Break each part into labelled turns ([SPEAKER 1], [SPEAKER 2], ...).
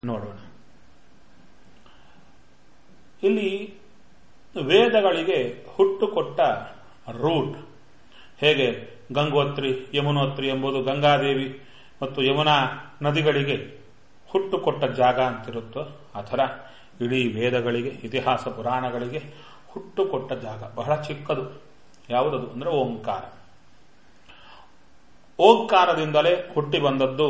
[SPEAKER 1] ನೋಡೋಣ ಇಲ್ಲಿ ವೇದಗಳಿಗೆ ಹುಟ್ಟು ಕೊಟ್ಟ ರೂಟ್ ಹೇಗೆ ಗಂಗೋತ್ರಿ ಯಮುನೋತ್ರಿ ಎಂಬುದು ಗಂಗಾದೇವಿ ಮತ್ತು ಯಮುನಾ ನದಿಗಳಿಗೆ ಹುಟ್ಟು ಕೊಟ್ಟ ಜಾಗ ಅಂತಿರುತ್ತೋ ಆ ಥರ ಇಡೀ ವೇದಗಳಿಗೆ ಇತಿಹಾಸ ಪುರಾಣಗಳಿಗೆ ಹುಟ್ಟು ಕೊಟ್ಟ ಜಾಗ ಬಹಳ ಚಿಕ್ಕದು ಯಾವುದದು ಅಂದ್ರೆ ಓಂಕಾರ ಓಂಕಾರದಿಂದಲೇ ಹುಟ್ಟಿ ಬಂದದ್ದು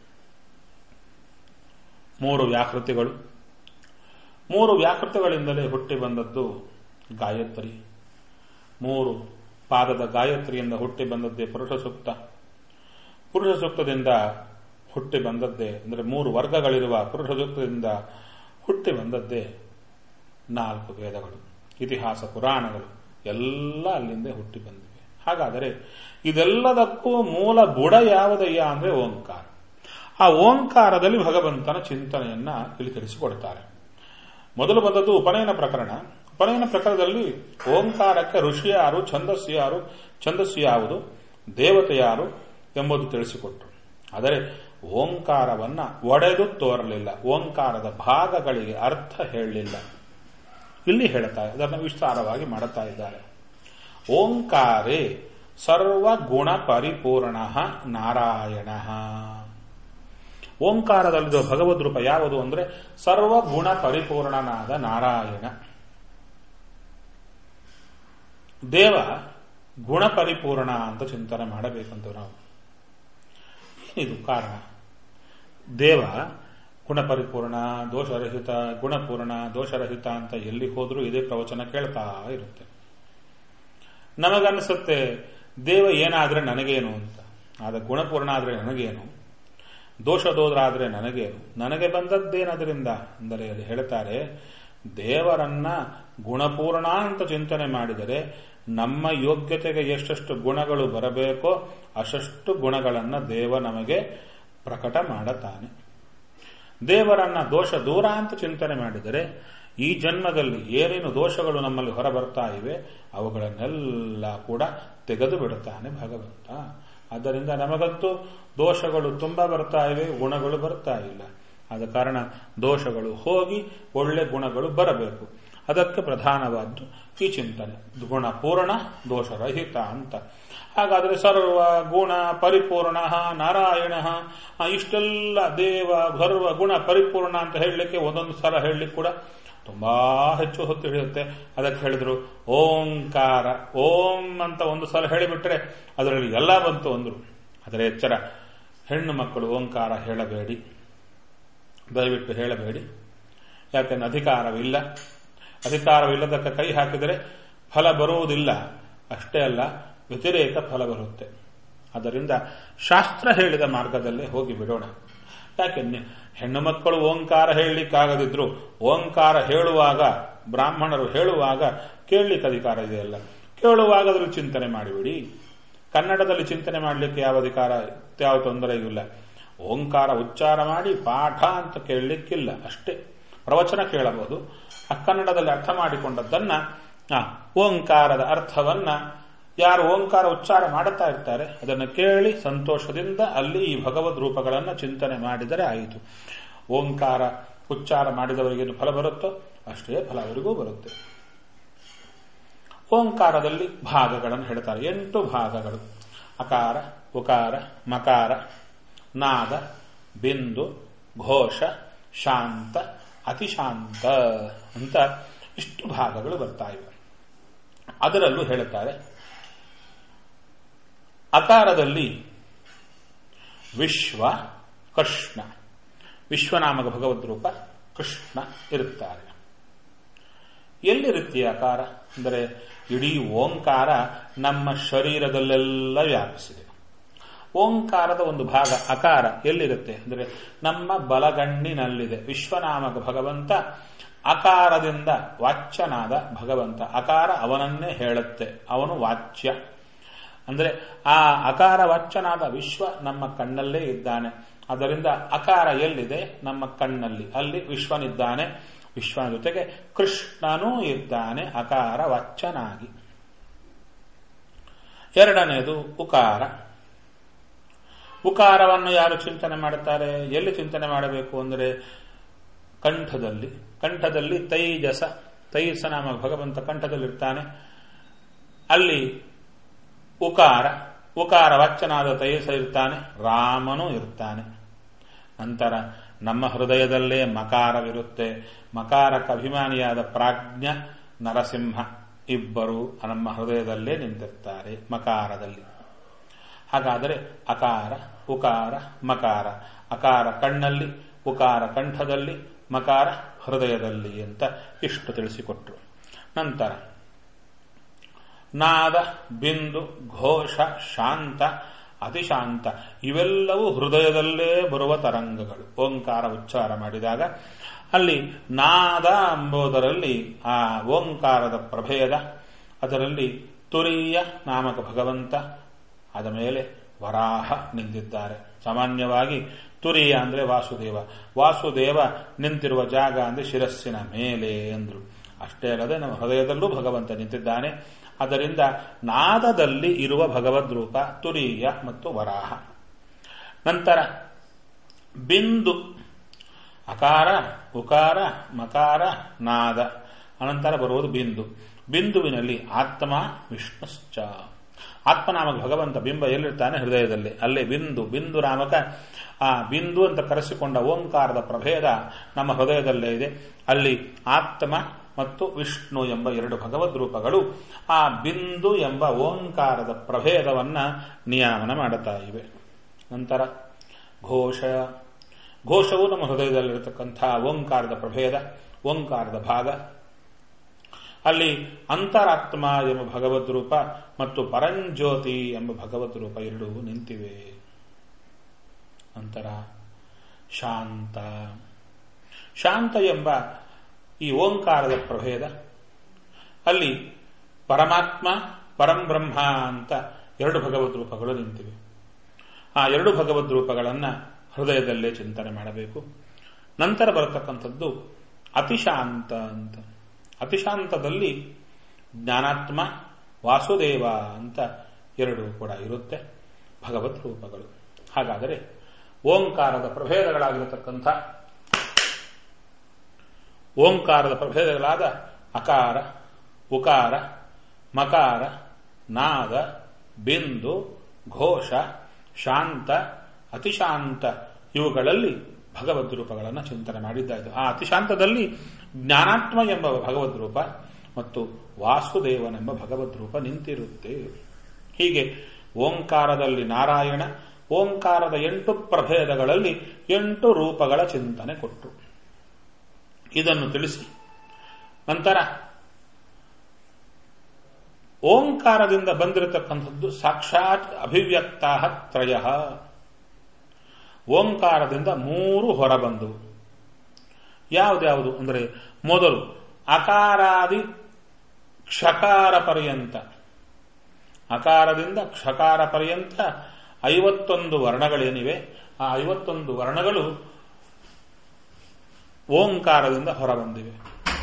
[SPEAKER 1] ಮೂರು ವ್ಯಾಕೃತಿಗಳು ಮೂರು ವ್ಯಾಕೃತಿಗಳಿಂದಲೇ ಹುಟ್ಟಿ ಬಂದದ್ದು ಗಾಯತ್ರಿ ಮೂರು ಪಾದದ ಗಾಯತ್ರಿಯಿಂದ ಹುಟ್ಟಿ ಬಂದದ್ದೇ ಪುರುಷ ಸೂಕ್ತ ಪುರುಷ ಸೂಕ್ತದಿಂದ ಹುಟ್ಟಿ ಬಂದದ್ದೇ ಅಂದರೆ ಮೂರು ವರ್ಗಗಳಿರುವ ಪುರುಷ ಸೂಕ್ತದಿಂದ ಹುಟ್ಟಿ ಬಂದದ್ದೇ ನಾಲ್ಕು ವೇದಗಳು ಇತಿಹಾಸ ಪುರಾಣಗಳು ಎಲ್ಲ ಅಲ್ಲಿಂದ ಹುಟ್ಟಿ ಬಂದಿವೆ ಹಾಗಾದರೆ ಇದೆಲ್ಲದಕ್ಕೂ ಮೂಲ ಬುಡ ಯಾವುದಯ್ಯ ಅಂದ್ರೆ ಓಂಕಾರ ಆ ಓಂಕಾರದಲ್ಲಿ ಭಗವಂತನ ಚಿಂತನೆಯನ್ನ ಇಲ್ಲಿ ತಿಳಿಸಿಕೊಡ್ತಾರೆ ಮೊದಲು ಬಂದದ್ದು ಉಪನಯನ ಪ್ರಕರಣ ಉಪನಯನ ಪ್ರಕರಣದಲ್ಲಿ ಓಂಕಾರಕ್ಕೆ ಋಷಿ ಯಾರು ಛಂದಸ್ಸು ಯಾರು ಛಂದಸ್ಸು ಯಾವುದು ದೇವತೆ ಯಾರು ಎಂಬುದು ತಿಳಿಸಿಕೊಟ್ರು ಆದರೆ ಓಂಕಾರವನ್ನ ಒಡೆದು ತೋರಲಿಲ್ಲ ಓಂಕಾರದ ಭಾಗಗಳಿಗೆ ಅರ್ಥ ಹೇಳಲಿಲ್ಲ ಇಲ್ಲಿ ಹೇಳ್ತಾರೆ ಅದನ್ನು ವಿಸ್ತಾರವಾಗಿ ಮಾಡುತ್ತಾ ಇದ್ದಾರೆ ಓಂಕಾರೇ ಸರ್ವಗುಣ ಪರಿಪೂರ್ಣ ನಾರಾಯಣ ಓಂಕಾರದಲ್ಲಿರುವ ಭಗವದ್ ರೂಪ ಯಾವುದು ಅಂದ್ರೆ ಸರ್ವಗುಣ ಪರಿಪೂರ್ಣನಾದ ನಾರಾಯಣ ದೇವ ಗುಣ ಪರಿಪೂರ್ಣ ಅಂತ ಚಿಂತನೆ ಮಾಡಬೇಕಂತ ನಾವು ಏನಿದು ಕಾರಣ ದೇವ ಗುಣಪರಿಪೂರ್ಣ ದೋಷರಹಿತ ಗುಣಪೂರ್ಣ ದೋಷರಹಿತ ಅಂತ ಎಲ್ಲಿ ಹೋದ್ರೂ ಇದೇ ಪ್ರವಚನ ಕೇಳ್ತಾ ಇರುತ್ತೆ ನಮಗನ್ನಿಸುತ್ತೆ ದೇವ ಏನಾದ್ರೆ ನನಗೇನು ಅಂತ ಆದ ಗುಣಪೂರ್ಣ ಆದ್ರೆ ನನಗೇನು ದೋಷದೋದ್ರಾದ್ರೆ ನನಗೇನು ನನಗೆ ಬಂದದ್ದೇನದರಿಂದ ಅಂದರೆ ಅಲ್ಲಿ ಹೇಳ್ತಾರೆ ದೇವರನ್ನ ಗುಣಪೂರ್ಣ ಅಂತ ಚಿಂತನೆ ಮಾಡಿದರೆ ನಮ್ಮ ಯೋಗ್ಯತೆಗೆ ಎಷ್ಟೆಷ್ಟು ಗುಣಗಳು ಬರಬೇಕೋ ಅಷ್ಟು ಗುಣಗಳನ್ನು ದೇವ ನಮಗೆ ಪ್ರಕಟ ಮಾಡುತ್ತಾನೆ ದೇವರನ್ನ ದೋಷ ದೂರ ಅಂತ ಚಿಂತನೆ ಮಾಡಿದರೆ ಈ ಜನ್ಮದಲ್ಲಿ ಏನೇನು ದೋಷಗಳು ನಮ್ಮಲ್ಲಿ ಹೊರಬರ್ತಾ ಇವೆ ಅವುಗಳನ್ನೆಲ್ಲ ಕೂಡ ತೆಗೆದು ಬಿಡುತ್ತಾನೆ ಭಗವಂತ ಆದ್ದರಿಂದ ನಮಗಂತೂ ದೋಷಗಳು ತುಂಬಾ ಬರ್ತಾ ಇವೆ ಗುಣಗಳು ಬರ್ತಾ ಇಲ್ಲ ಆದ ಕಾರಣ ದೋಷಗಳು ಹೋಗಿ ಒಳ್ಳೆ ಗುಣಗಳು ಬರಬೇಕು ಅದಕ್ಕೆ ಪ್ರಧಾನವಾದ್ದು ಈ ಚಿಂತನೆ ಗುಣ ಪೂರ್ಣ ದೋಷರಹಿತ ಅಂತ ಹಾಗಾದ್ರೆ ಸರ್ವ ಗುಣ ಪರಿಪೂರ್ಣ ನಾರಾಯಣ ಇಷ್ಟೆಲ್ಲ ದೇವ ಗರ್ವ ಗುಣ ಪರಿಪೂರ್ಣ ಅಂತ ಹೇಳಲಿಕ್ಕೆ ಒಂದೊಂದು ಸಲ ಹೇಳಲಿಕ್ಕೆ ಕೂಡ ತುಂಬಾ ಹೆಚ್ಚು ಹೊತ್ತು ಹಿಡಿಯುತ್ತೆ ಅದಕ್ಕೆ ಹೇಳಿದ್ರು ಓಂಕಾರ ಓಂ ಅಂತ ಒಂದು ಸಲ ಹೇಳಿಬಿಟ್ರೆ ಅದರಲ್ಲಿ ಎಲ್ಲ ಬಂತು ಅಂದ್ರು ಅದರ ಎಚ್ಚರ ಹೆಣ್ಣು ಮಕ್ಕಳು ಓಂಕಾರ ಹೇಳಬೇಡಿ ದಯವಿಟ್ಟು ಹೇಳಬೇಡಿ ಯಾಕೆಂದ್ರೆ ಅಧಿಕಾರವಿಲ್ಲ ಅಧಿಕಾರವಿಲ್ಲದಕ್ಕೆ ಕೈ ಹಾಕಿದರೆ ಫಲ ಬರುವುದಿಲ್ಲ ಅಷ್ಟೇ ಅಲ್ಲ ವ್ಯತಿರೇಕ ಫಲ ಬರುತ್ತೆ ಅದರಿಂದ ಶಾಸ್ತ್ರ ಹೇಳಿದ ಮಾರ್ಗದಲ್ಲೇ ಹೋಗಿ ಬಿಡೋಣ ಯಾಕೆ ಹೆಣ್ಣು ಮಕ್ಕಳು ಓಂಕಾರ ಹೇಳಲಿಕ್ಕಾಗದಿದ್ರು ಓಂಕಾರ ಹೇಳುವಾಗ ಬ್ರಾಹ್ಮಣರು ಹೇಳುವಾಗ ಕೇಳಲಿಕ್ಕೆ ಅಧಿಕಾರ ಇದೆಯಲ್ಲ ಕೇಳುವಾಗ ಅದ್ರಲ್ಲಿ ಚಿಂತನೆ ಮಾಡಿಬಿಡಿ ಕನ್ನಡದಲ್ಲಿ ಚಿಂತನೆ ಮಾಡಲಿಕ್ಕೆ ಯಾವ ಅಧಿಕಾರ ಯಾವ ತೊಂದರೆ ಇಲ್ಲ ಓಂಕಾರ ಉಚ್ಚಾರ ಮಾಡಿ ಪಾಠ ಅಂತ ಕೇಳಲಿಕ್ಕಿಲ್ಲ ಅಷ್ಟೇ ಪ್ರವಚನ ಕೇಳಬಹುದು ಆ ಕನ್ನಡದಲ್ಲಿ ಅರ್ಥ ಮಾಡಿಕೊಂಡದ್ದನ್ನ ಓಂಕಾರದ ಅರ್ಥವನ್ನ ಯಾರು ಓಂಕಾರ ಉಚ್ಚಾರ ಮಾಡುತ್ತಾ ಇರ್ತಾರೆ ಅದನ್ನು ಕೇಳಿ ಸಂತೋಷದಿಂದ ಅಲ್ಲಿ ಈ ಭಗವದ್ ರೂಪಗಳನ್ನು ಚಿಂತನೆ ಮಾಡಿದರೆ ಆಯಿತು ಓಂಕಾರ ಉಚ್ಚಾರ ಮಾಡಿದವರಿಗೇನು ಫಲ ಬರುತ್ತೋ ಅಷ್ಟೇ ಫಲ ಅವರಿಗೂ ಬರುತ್ತೆ ಓಂಕಾರದಲ್ಲಿ ಭಾಗಗಳನ್ನು ಹೇಳ್ತಾರೆ ಎಂಟು ಭಾಗಗಳು ಅಕಾರ ಉಕಾರ ಮಕಾರ ನಾದ ಬಿಂದು ಘೋಷ ಶಾಂತ ಅತಿಶಾಂತ ಅಂತ ಇಷ್ಟು ಭಾಗಗಳು ಬರ್ತಾ ಇವೆ ಅದರಲ್ಲೂ ಹೇಳುತ್ತಾರೆ ಅಕಾರದಲ್ಲಿ ವಿಶ್ವ ಕೃಷ್ಣ ವಿಶ್ವನಾಮಕ ಭಗವದ್ ರೂಪ ಕೃಷ್ಣ ಇರುತ್ತಾರೆ ಎಲ್ಲಿರುತ್ತೆ ಅಕಾರ ಅಂದರೆ ಇಡೀ ಓಂಕಾರ ನಮ್ಮ ಶರೀರದಲ್ಲೆಲ್ಲ ವ್ಯಾಪಿಸಿದೆ ಓಂಕಾರದ ಒಂದು ಭಾಗ ಅಕಾರ ಎಲ್ಲಿರುತ್ತೆ ಅಂದರೆ ನಮ್ಮ ಬಲಗಣ್ಣಿನಲ್ಲಿದೆ ವಿಶ್ವನಾಮಕ ಭಗವಂತ ಅಕಾರದಿಂದ ವಾಚ್ಯನಾದ ಭಗವಂತ ಅಕಾರ ಅವನನ್ನೇ ಹೇಳುತ್ತೆ ಅವನು ವಾಚ್ಯ ಅಂದರೆ ಆ ಅಕಾರ ವಾಚ್ಯನಾದ ವಿಶ್ವ ನಮ್ಮ ಕಣ್ಣಲ್ಲೇ ಇದ್ದಾನೆ ಅದರಿಂದ ಅಕಾರ ಎಲ್ಲಿದೆ ನಮ್ಮ ಕಣ್ಣಲ್ಲಿ ಅಲ್ಲಿ ವಿಶ್ವನಿದ್ದಾನೆ ವಿಶ್ವನ ಜೊತೆಗೆ ಕೃಷ್ಣನೂ ಇದ್ದಾನೆ ಅಕಾರ ವಾಚ್ಯನಾಗಿ ಎರಡನೆಯದು ಉಕಾರ ಉಕಾರವನ್ನು ಯಾರು ಚಿಂತನೆ ಮಾಡುತ್ತಾರೆ ಎಲ್ಲಿ ಚಿಂತನೆ ಮಾಡಬೇಕು ಅಂದರೆ ಕಂಠದಲ್ಲಿ ಕಂಠದಲ್ಲಿ ತೈಜಸ ತೈಜಸ ನಾಮ ಭಗವಂತ ಕಂಠದಲ್ಲಿರ್ತಾನೆ ಅಲ್ಲಿ ಉಕಾರ ಉಕಾರ ವಾಚನಾದ ತೈಜಸ ಇರ್ತಾನೆ ರಾಮನೂ ಇರ್ತಾನೆ ನಂತರ ನಮ್ಮ ಹೃದಯದಲ್ಲೇ ಮಕಾರವಿರುತ್ತೆ ಮಕಾರಕ್ಕೆ ಅಭಿಮಾನಿಯಾದ ಪ್ರಾಜ್ಞ ನರಸಿಂಹ ಇಬ್ಬರು ನಮ್ಮ ಹೃದಯದಲ್ಲೇ ನಿಂತಿರ್ತಾರೆ ಮಕಾರದಲ್ಲಿ ಹಾಗಾದರೆ ಅಕಾರ ಉಕಾರ ಮಕಾರ ಅಕಾರ ಕಣ್ಣಲ್ಲಿ ಉಕಾರ ಕಂಠದಲ್ಲಿ ಮಕಾರ ಹೃದಯದಲ್ಲಿ ಅಂತ ಇಷ್ಟು ತಿಳಿಸಿಕೊಟ್ರು ನಂತರ ನಾದ ಬಿಂದು ಘೋಷ ಶಾಂತ ಅತಿಶಾಂತ ಇವೆಲ್ಲವೂ ಹೃದಯದಲ್ಲೇ ಬರುವ ತರಂಗಗಳು ಓಂಕಾರ ಉಚ್ಚಾರ ಮಾಡಿದಾಗ ಅಲ್ಲಿ ನಾದ ಎಂಬುದರಲ್ಲಿ ಆ ಓಂಕಾರದ ಪ್ರಭೇದ ಅದರಲ್ಲಿ ತುರಿಯ ನಾಮಕ ಭಗವಂತ ಆದ ಮೇಲೆ ವರಾಹ ನಿಂತಿದ್ದಾರೆ ಸಾಮಾನ್ಯವಾಗಿ ತುರಿಯ ಅಂದ್ರೆ ವಾಸುದೇವ ವಾಸುದೇವ ನಿಂತಿರುವ ಜಾಗ ಅಂದ್ರೆ ಶಿರಸ್ಸಿನ ಮೇಲೆ ಎಂದ್ರು ಅಷ್ಟೇ ಅಲ್ಲದೆ ನಮ್ಮ ಹೃದಯದಲ್ಲೂ ಭಗವಂತ ನಿಂತಿದ್ದಾನೆ ಅದರಿಂದ ನಾದದಲ್ಲಿ ಇರುವ ಭಗವದ್ ರೂಪ ತುರಿಯ ಮತ್ತು ವರಾಹ ನಂತರ ಬಿಂದು ಅಕಾರ ಉಕಾರ ಮಕಾರ ನಾದ ಅನಂತರ ಬರುವುದು ಬಿಂದು ಬಿಂದುವಿನಲ್ಲಿ ಆತ್ಮ ವಿಷ್ಣುಶ್ಚ ಆತ್ಮನಾಮಕ ಭಗವಂತ ಬಿಂಬ ಎಲ್ಲಿರ್ತಾನೆ ಹೃದಯದಲ್ಲಿ ಅಲ್ಲೇ ಬಿಂದು ಬಿಂದು ನಾಮಕ ಆ ಬಿಂದು ಅಂತ ಕರೆಸಿಕೊಂಡ ಓಂಕಾರದ ಪ್ರಭೇದ ನಮ್ಮ ಹೃದಯದಲ್ಲೇ ಇದೆ ಅಲ್ಲಿ ಆತ್ಮ ಮತ್ತು ವಿಷ್ಣು ಎಂಬ ಎರಡು ಭಗವದ್ ರೂಪಗಳು ಆ ಬಿಂದು ಎಂಬ ಓಂಕಾರದ ಪ್ರಭೇದವನ್ನ ನಿಯಾಮನ ಮಾಡುತ್ತಾ ಇವೆ ನಂತರ ಘೋಷ ಘೋಷವು ನಮ್ಮ ಹೃದಯದಲ್ಲಿರತಕ್ಕಂಥ ಓಂಕಾರದ ಪ್ರಭೇದ ಓಂಕಾರದ ಭಾಗ ಅಲ್ಲಿ ಅಂತರಾತ್ಮ ಎಂಬ ಭಗವದ್ ರೂಪ ಮತ್ತು ಪರಂಜ್ಯೋತಿ ಎಂಬ ಭಗವದ್ ರೂಪ ಎರಡೂ ನಿಂತಿವೆ ನಂತರ ಶಾಂತ ಶಾಂತ ಎಂಬ ಈ ಓಂಕಾರದ ಪ್ರಭೇದ ಅಲ್ಲಿ ಪರಮಾತ್ಮ ಪರಂಬ್ರಹ್ಮ ಅಂತ ಎರಡು ಭಗವದ್ ರೂಪಗಳು ನಿಂತಿವೆ ಆ ಎರಡು ಭಗವದ್ ರೂಪಗಳನ್ನು ಹೃದಯದಲ್ಲೇ ಚಿಂತನೆ ಮಾಡಬೇಕು ನಂತರ ಬರತಕ್ಕಂಥದ್ದು ಅತಿಶಾಂತ ಅಂತ ಅತಿಶಾಂತದಲ್ಲಿ ಜ್ಞಾನಾತ್ಮ ವಾಸುದೇವ ಅಂತ ಎರಡು ಕೂಡ ಇರುತ್ತೆ ಭಗವತ್ ರೂಪಗಳು ಹಾಗಾದರೆ ಓಂಕಾರದ ಪ್ರಭೇದಗಳಾಗಿರತಕ್ಕಂಥ ಓಂಕಾರದ ಪ್ರಭೇದಗಳಾದ ಅಕಾರ ಉಕಾರ ಮಕಾರ ನಾದ ಬಿಂದು ಘೋಷ ಶಾಂತ ಅತಿಶಾಂತ ಇವುಗಳಲ್ಲಿ ಭಗವದ್ ರೂಪಗಳನ್ನು ಚಿಂತನೆ ಮಾಡಿದ್ದಾಯಿತು ಆ ಅತಿಶಾಂತದಲ್ಲಿ ಜ್ಞಾನಾತ್ಮ ಎಂಬ ಭಗವದ್ ರೂಪ ಮತ್ತು ವಾಸುದೇವನೆಂಬ ಭಗವದ್ ರೂಪ ನಿಂತಿರುತ್ತೆ ಹೀಗೆ ಓಂಕಾರದಲ್ಲಿ ನಾರಾಯಣ ಓಂಕಾರದ ಎಂಟು ಪ್ರಭೇದಗಳಲ್ಲಿ ಎಂಟು ರೂಪಗಳ ಚಿಂತನೆ ಕೊಟ್ಟರು ಇದನ್ನು ತಿಳಿಸಿ ನಂತರ ಓಂಕಾರದಿಂದ ಬಂದಿರತಕ್ಕಂಥದ್ದು ಸಾಕ್ಷಾತ್ ಅಭಿವ್ಯಕ್ತ ತ್ರಯ ಓಂಕಾರದಿಂದ ಮೂರು ಹೊರಬಂದವು ಯಾವುದ್ಯಾವುದು ಅಂದರೆ ಮೊದಲು ಅಕಾರಾದಿ ಕ್ಷಕಾರ ಪರ್ಯಂತ ಅಕಾರದಿಂದ ಕ್ಷಕಾರ ಪರ್ಯಂತ ಐವತ್ತೊಂದು ವರ್ಣಗಳೇನಿವೆ ಆ ಐವತ್ತೊಂದು ವರ್ಣಗಳು ಓಂಕಾರದಿಂದ ಹೊರಬಂದಿವೆ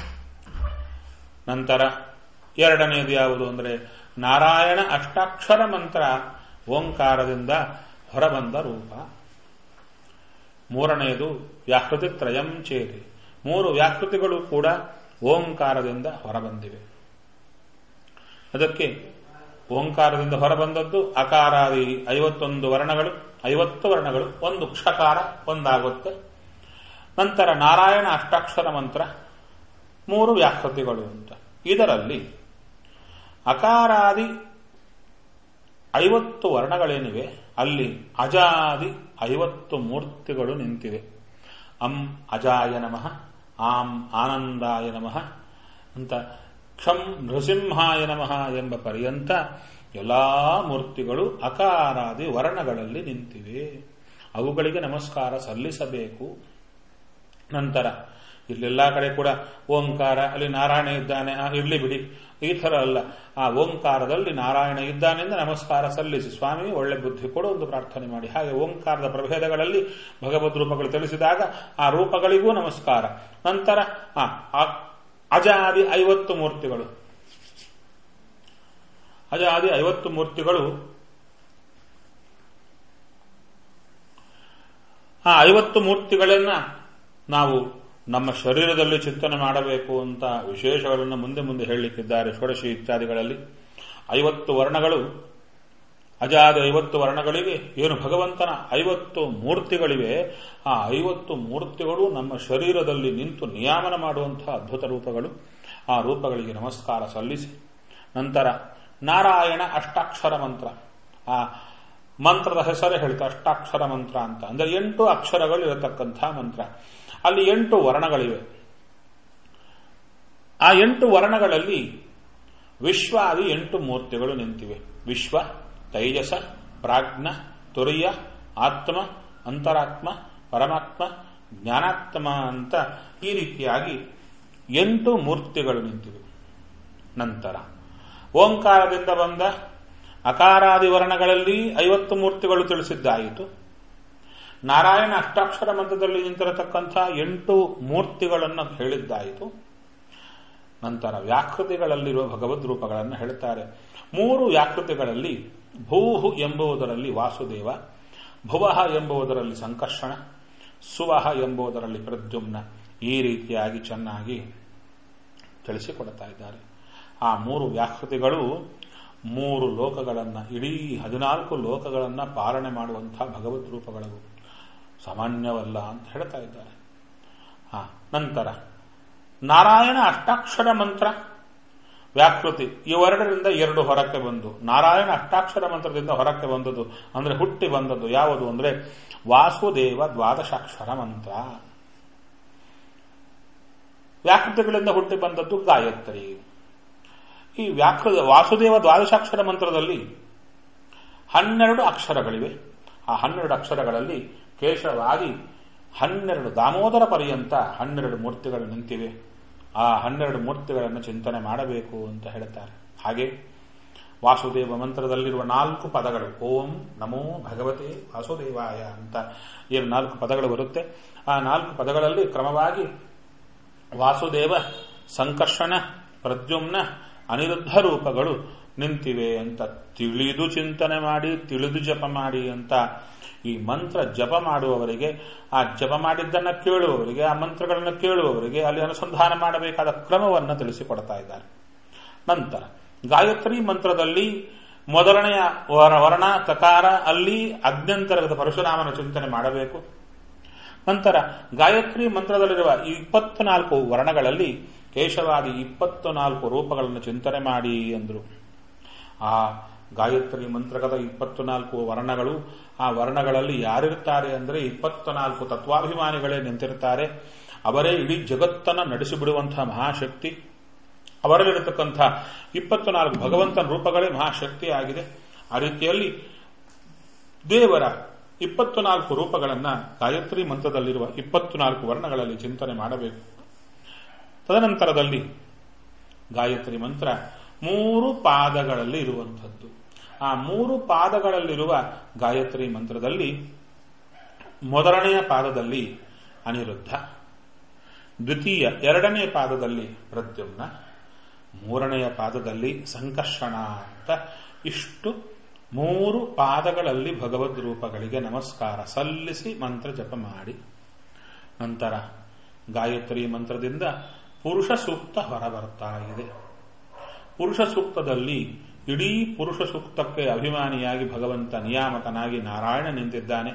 [SPEAKER 1] ನಂತರ ಎರಡನೆಯದು ಯಾವುದು ಅಂದರೆ ನಾರಾಯಣ ಅಷ್ಟಾಕ್ಷರ ಮಂತ್ರ ಓಂಕಾರದಿಂದ ಹೊರಬಂದ ರೂಪ ಮೂರನೆಯದು ವ್ಯಾಕೃತಿ ತ್ರಯಂ ಚೇರಿ ಮೂರು ವ್ಯಾಕೃತಿಗಳು ಕೂಡ ಓಂಕಾರದಿಂದ ಹೊರಬಂದಿವೆ ಅದಕ್ಕೆ ಓಂಕಾರದಿಂದ ಹೊರಬಂದದ್ದು ಅಕಾರಾದಿ ಐವತ್ತೊಂದು ವರ್ಣಗಳು ಐವತ್ತು ವರ್ಣಗಳು ಒಂದು ಕ್ಷಕಾರ ಒಂದಾಗುತ್ತೆ ನಂತರ ನಾರಾಯಣ ಅಷ್ಟಾಕ್ಷರ ಮಂತ್ರ ಮೂರು ವ್ಯಾಕೃತಿಗಳು ಅಂತ ಇದರಲ್ಲಿ ಅಕಾರಾದಿ ಐವತ್ತು ವರ್ಣಗಳೇನಿವೆ ಅಲ್ಲಿ ಅಜಾದಿ ಐವತ್ತು ಮೂರ್ತಿಗಳು ನಿಂತಿವೆ ಅಂ ಅಜಾಯ ನಮಃ ಆಂ ಆನಂದಾಯ ನಮಃ ಅಂತ ಕ್ಷಂ ನೃಸಿಂಹಾಯ ನಮಃ ಎಂಬ ಪರ್ಯಂತ ಎಲ್ಲಾ ಮೂರ್ತಿಗಳು ಅಕಾರಾದಿ ವರ್ಣಗಳಲ್ಲಿ ನಿಂತಿವೆ ಅವುಗಳಿಗೆ ನಮಸ್ಕಾರ ಸಲ್ಲಿಸಬೇಕು ನಂತರ ಇಲ್ಲೆಲ್ಲ ಕಡೆ ಕೂಡ ಓಂಕಾರ ಅಲ್ಲಿ ನಾರಾಯಣ ಇದ್ದಾನೆ ಇರ್ಲಿ ಬಿಡಿ ಈ ಥರ ಅಲ್ಲ ಆ ಓಂಕಾರದಲ್ಲಿ ನಾರಾಯಣ ಇದ್ದಾನೆಂದು ನಮಸ್ಕಾರ ಸಲ್ಲಿಸಿ ಸ್ವಾಮಿ ಒಳ್ಳೆ ಬುದ್ಧಿ ಕೊಡು ಒಂದು ಪ್ರಾರ್ಥನೆ ಮಾಡಿ ಹಾಗೆ ಓಂಕಾರದ ಪ್ರಭೇದಗಳಲ್ಲಿ ಭಗವದ್ ರೂಪಗಳು ತಿಳಿಸಿದಾಗ ಆ ರೂಪಗಳಿಗೂ ನಮಸ್ಕಾರ ನಂತರ ಅಜಾದಿ ಐವತ್ತು ಮೂರ್ತಿಗಳು ಅಜಾದಿ ಐವತ್ತು ಮೂರ್ತಿಗಳು ಆ ಐವತ್ತು ಮೂರ್ತಿಗಳನ್ನ ನಾವು ನಮ್ಮ ಶರೀರದಲ್ಲಿ ಚಿಂತನೆ ಮಾಡಬೇಕು ಅಂತ ವಿಶೇಷಗಳನ್ನು ಮುಂದೆ ಮುಂದೆ ಹೇಳಲಿಕ್ಕಿದ್ದಾರೆ ಷೋಡಶಿ ಇತ್ಯಾದಿಗಳಲ್ಲಿ ಐವತ್ತು ವರ್ಣಗಳು ಅಜಾದ ಐವತ್ತು ವರ್ಣಗಳಿಗೆ ಏನು ಭಗವಂತನ ಐವತ್ತು ಮೂರ್ತಿಗಳಿವೆ ಆ ಐವತ್ತು ಮೂರ್ತಿಗಳು ನಮ್ಮ ಶರೀರದಲ್ಲಿ ನಿಂತು ನಿಯಾಮನ ಮಾಡುವಂತಹ ಅದ್ಭುತ ರೂಪಗಳು ಆ ರೂಪಗಳಿಗೆ ನಮಸ್ಕಾರ ಸಲ್ಲಿಸಿ ನಂತರ ನಾರಾಯಣ ಅಷ್ಟಾಕ್ಷರ ಮಂತ್ರ ಆ ಮಂತ್ರದ ಹೆಸರೇ ಹೇಳ್ತಾ ಅಷ್ಟಾಕ್ಷರ ಮಂತ್ರ ಅಂತ ಅಂದ್ರೆ ಎಂಟು ಅಕ್ಷರಗಳು ಇರತಕ್ಕಂಥ ಮಂತ್ರ ಅಲ್ಲಿ ಎಂಟು ವರ್ಣಗಳಿವೆ ಆ ಎಂಟು ವರ್ಣಗಳಲ್ಲಿ ವಿಶ್ವಾದಿ ಎಂಟು ಮೂರ್ತಿಗಳು ನಿಂತಿವೆ ವಿಶ್ವ ತೈಜಸ ಪ್ರಾಜ್ಞ ತುರಿಯ ಆತ್ಮ ಅಂತರಾತ್ಮ ಪರಮಾತ್ಮ ಜ್ಞಾನಾತ್ಮ ಅಂತ ಈ ರೀತಿಯಾಗಿ ಎಂಟು ಮೂರ್ತಿಗಳು ನಿಂತಿವೆ ನಂತರ ಓಂಕಾರದಿಂದ ಬಂದ ಅಕಾರಾದಿ ವರ್ಣಗಳಲ್ಲಿ ಐವತ್ತು ಮೂರ್ತಿಗಳು ತಿಳಿಸಿದ್ದಾಯಿತು ನಾರಾಯಣ ಅಷ್ಟಾಕ್ಷರ ಮಂತ್ರದಲ್ಲಿ ನಿಂತಿರತಕ್ಕಂಥ ಎಂಟು ಮೂರ್ತಿಗಳನ್ನು ಹೇಳಿದ್ದಾಯಿತು ನಂತರ ವ್ಯಾಕೃತಿಗಳಲ್ಲಿರುವ ಭಗವದ್ ರೂಪಗಳನ್ನು ಹೇಳುತ್ತಾರೆ ಮೂರು ವ್ಯಾಕೃತಿಗಳಲ್ಲಿ ಭೂಹು ಎಂಬುವುದರಲ್ಲಿ ವಾಸುದೇವ ಭುವಃ ಎಂಬುವುದರಲ್ಲಿ ಸಂಕರ್ಷಣ ಸುವಹ ಎಂಬುದರಲ್ಲಿ ಪ್ರದ್ಯುಮ್ನ ಈ ರೀತಿಯಾಗಿ ಚೆನ್ನಾಗಿ ತಿಳಿಸಿಕೊಡ್ತಾ ಇದ್ದಾರೆ ಆ ಮೂರು ವ್ಯಾಕೃತಿಗಳು ಮೂರು ಲೋಕಗಳನ್ನು ಇಡೀ ಹದಿನಾಲ್ಕು ಲೋಕಗಳನ್ನು ಪಾಲನೆ ಮಾಡುವಂತಹ ಭಗವದ್ ರೂಪಗಳು ಸಾಮಾನ್ಯವಲ್ಲ ಅಂತ ಹೇಳ್ತಾ ಇದ್ದಾರೆ ಹಾ ನಂತರ ನಾರಾಯಣ ಅಷ್ಟಾಕ್ಷರ ಮಂತ್ರ ವ್ಯಾಕೃತಿ ಇವೆರಡರಿಂದ ಎರಡು ಹೊರಕ್ಕೆ ಬಂದು ನಾರಾಯಣ ಅಷ್ಟಾಕ್ಷರ ಮಂತ್ರದಿಂದ ಹೊರಕ್ಕೆ ಬಂದದ್ದು ಅಂದ್ರೆ ಹುಟ್ಟಿ ಬಂದದ್ದು ಯಾವುದು ಅಂದ್ರೆ ವಾಸುದೇವ ದ್ವಾದಶಾಕ್ಷರ ಮಂತ್ರ ವ್ಯಾಕೃತಿಗಳಿಂದ ಹುಟ್ಟಿ ಬಂದದ್ದು ಗಾಯತ್ರಿ ಈ ವ್ಯಾಕೃತ ವಾಸುದೇವ ದ್ವಾದಶಾಕ್ಷರ ಮಂತ್ರದಲ್ಲಿ ಹನ್ನೆರಡು ಅಕ್ಷರಗಳಿವೆ ಆ ಹನ್ನೆರಡು ಅಕ್ಷರಗಳಲ್ಲಿ ಕೇಶವಾದಿ ಹನ್ನೆರಡು ದಾಮೋದರ ಪರ್ಯಂತ ಹನ್ನೆರಡು ಮೂರ್ತಿಗಳು ನಿಂತಿವೆ ಆ ಹನ್ನೆರಡು ಮೂರ್ತಿಗಳನ್ನು ಚಿಂತನೆ ಮಾಡಬೇಕು ಅಂತ ಹೇಳ್ತಾರೆ ಹಾಗೆ ವಾಸುದೇವ ಮಂತ್ರದಲ್ಲಿರುವ ನಾಲ್ಕು ಪದಗಳು ಓಂ ನಮೋ ಭಗವತೆ ವಾಸುದೇವಾಯ ಅಂತ ಏನು ನಾಲ್ಕು ಪದಗಳು ಬರುತ್ತೆ ಆ ನಾಲ್ಕು ಪದಗಳಲ್ಲಿ ಕ್ರಮವಾಗಿ ವಾಸುದೇವ ಸಂಕರ್ಷಣ ಪ್ರದ್ಯುಮ್ನ ಅನಿರುದ್ಧ ರೂಪಗಳು ನಿಂತಿವೆ ಅಂತ ತಿಳಿದು ಚಿಂತನೆ ಮಾಡಿ ತಿಳಿದು ಜಪ ಮಾಡಿ ಅಂತ ಈ ಮಂತ್ರ ಜಪ ಮಾಡುವವರಿಗೆ ಆ ಜಪ ಮಾಡಿದ್ದನ್ನ ಕೇಳುವವರಿಗೆ ಆ ಮಂತ್ರಗಳನ್ನು ಕೇಳುವವರಿಗೆ ಅಲ್ಲಿ ಅನುಸಂಧಾನ ಮಾಡಬೇಕಾದ ಕ್ರಮವನ್ನು ತಿಳಿಸಿಕೊಡ್ತಾ ಇದ್ದಾರೆ ನಂತರ ಗಾಯತ್ರಿ ಮಂತ್ರದಲ್ಲಿ ಮೊದಲನೆಯ ವರ್ಣ ತಕಾರ ಅಲ್ಲಿ ಅಜ್ಞಂತರದ ಪರಶುರಾಮನ ಚಿಂತನೆ ಮಾಡಬೇಕು ನಂತರ ಗಾಯತ್ರಿ ಮಂತ್ರದಲ್ಲಿರುವ ಇಪ್ಪತ್ನಾಲ್ಕು ವರ್ಣಗಳಲ್ಲಿ ಕೇಶವಾದಿ ಇಪ್ಪತ್ತು ನಾಲ್ಕು ರೂಪಗಳನ್ನು ಚಿಂತನೆ ಮಾಡಿ ಎಂದರು ಆ ಗಾಯತ್ರಿ ಮಂತ್ರಕದ ಇಪ್ಪತ್ತು ನಾಲ್ಕು ವರ್ಣಗಳು ಆ ವರ್ಣಗಳಲ್ಲಿ ಯಾರಿರ್ತಾರೆ ಅಂದರೆ ಇಪ್ಪತ್ತು ನಾಲ್ಕು ತತ್ವಾಭಿಮಾನಿಗಳೇ ನಿಂತಿರ್ತಾರೆ ಅವರೇ ಇಡೀ ಜಗತ್ತನ್ನು ನಡೆಸಿಬಿಡುವಂತಹ ಮಹಾಶಕ್ತಿ ಅವರಲ್ಲಿರತಕ್ಕಂಥ ಇಪ್ಪತ್ತು ನಾಲ್ಕು ಭಗವಂತನ ರೂಪಗಳೇ ಮಹಾಶಕ್ತಿ ಆಗಿದೆ ಆ ರೀತಿಯಲ್ಲಿ ದೇವರ ಇಪ್ಪತ್ತು ನಾಲ್ಕು ರೂಪಗಳನ್ನ ಗಾಯತ್ರಿ ಮಂತ್ರದಲ್ಲಿರುವ ಇಪ್ಪತ್ತು ನಾಲ್ಕು ವರ್ಣಗಳಲ್ಲಿ ಚಿಂತನೆ ಮಾಡಬೇಕು ತದನಂತರದಲ್ಲಿ ಗಾಯತ್ರಿ ಮಂತ್ರ ಮೂರು ಪಾದಗಳಲ್ಲಿ ಇರುವಂಥದ್ದು ಆ ಮೂರು ಪಾದಗಳಲ್ಲಿರುವ ಗಾಯತ್ರಿ ಮಂತ್ರದಲ್ಲಿ ಮೊದಲನೆಯ ಪಾದದಲ್ಲಿ ಅನಿರುದ್ಧ ದ್ವಿತೀಯ ಎರಡನೇ ಪಾದದಲ್ಲಿ ಪ್ರದ್ಯುಮ್ನ ಮೂರನೆಯ ಪಾದದಲ್ಲಿ ಸಂಕರ್ಷಣ ಅಂತ ಇಷ್ಟು ಮೂರು ಪಾದಗಳಲ್ಲಿ ಭಗವದ್ ರೂಪಗಳಿಗೆ ನಮಸ್ಕಾರ ಸಲ್ಲಿಸಿ ಮಂತ್ರ ಜಪ ಮಾಡಿ ನಂತರ ಗಾಯತ್ರಿ ಮಂತ್ರದಿಂದ ಪುರುಷ ಸೂಕ್ತ ಹೊರಬರ್ತಾ ಇದೆ ಪುರುಷ ಸೂಕ್ತದಲ್ಲಿ ಇಡೀ ಪುರುಷ ಸೂಕ್ತಕ್ಕೆ ಅಭಿಮಾನಿಯಾಗಿ ಭಗವಂತ ನಿಯಾಮಕನಾಗಿ ನಾರಾಯಣ ನಿಂತಿದ್ದಾನೆ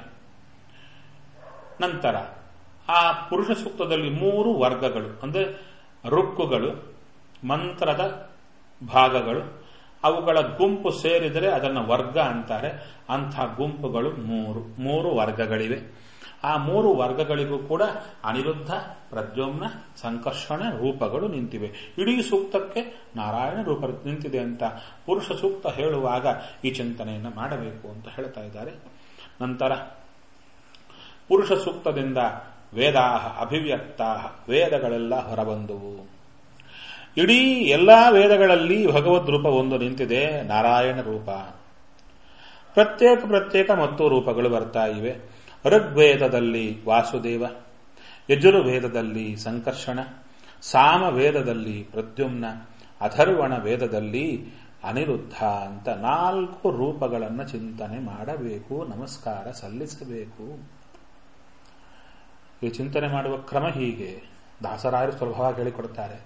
[SPEAKER 1] ನಂತರ ಆ ಪುರುಷ ಸೂಕ್ತದಲ್ಲಿ ಮೂರು ವರ್ಗಗಳು ಅಂದರೆ ರುಕ್ಕುಗಳು ಮಂತ್ರದ ಭಾಗಗಳು ಅವುಗಳ ಗುಂಪು ಸೇರಿದರೆ ಅದನ್ನು ವರ್ಗ ಅಂತಾರೆ ಅಂಥ ಗುಂಪುಗಳು ಮೂರು ಮೂರು ವರ್ಗಗಳಿವೆ ಆ ಮೂರು ವರ್ಗಗಳಿಗೂ ಕೂಡ ಅನಿರುದ್ಧ ಪ್ರದ್ಯೋಮ್ನ ಸಂಕರ್ಷಣ ರೂಪಗಳು ನಿಂತಿವೆ ಇಡೀ ಸೂಕ್ತಕ್ಕೆ ನಾರಾಯಣ ರೂಪ ನಿಂತಿದೆ ಅಂತ ಪುರುಷ ಸೂಕ್ತ ಹೇಳುವಾಗ ಈ ಚಿಂತನೆಯನ್ನು ಮಾಡಬೇಕು ಅಂತ ಹೇಳ್ತಾ ಇದ್ದಾರೆ ನಂತರ ಪುರುಷ ಸೂಕ್ತದಿಂದ ವೇದಾಹ ಅಭಿವ್ಯಕ್ತಾ ವೇದಗಳೆಲ್ಲ ಹೊರಬಂದುವು ಇಡೀ ಎಲ್ಲಾ ವೇದಗಳಲ್ಲಿ ಭಗವದ್ ರೂಪ ಒಂದು ನಿಂತಿದೆ ನಾರಾಯಣ ರೂಪ ಪ್ರತ್ಯೇಕ ಪ್ರತ್ಯೇಕ ಮತ್ತು ರೂಪಗಳು ಬರ್ತಾ ಇವೆ ಋಗ್ವೇದದಲ್ಲಿ ವಾಸುದೇವ ಯಜುರ್ವೇದದಲ್ಲಿ ಸಂಕರ್ಷಣ ಸಾಮ ವೇದದಲ್ಲಿ ಪ್ರದ್ಯುಮ್ನ ಅಥರ್ವಣ ವೇದದಲ್ಲಿ ಅನಿರುದ್ಧ ಅಂತ ನಾಲ್ಕು ರೂಪಗಳನ್ನು ಚಿಂತನೆ ಮಾಡಬೇಕು ನಮಸ್ಕಾರ ಸಲ್ಲಿಸಬೇಕು ಈ ಚಿಂತನೆ ಮಾಡುವ ಕ್ರಮ ಹೀಗೆ ದಾಸರಾಯರು ಸುಲಭವಾಗಿ ಹೇಳಿಕೊಡ್ತಾರೆ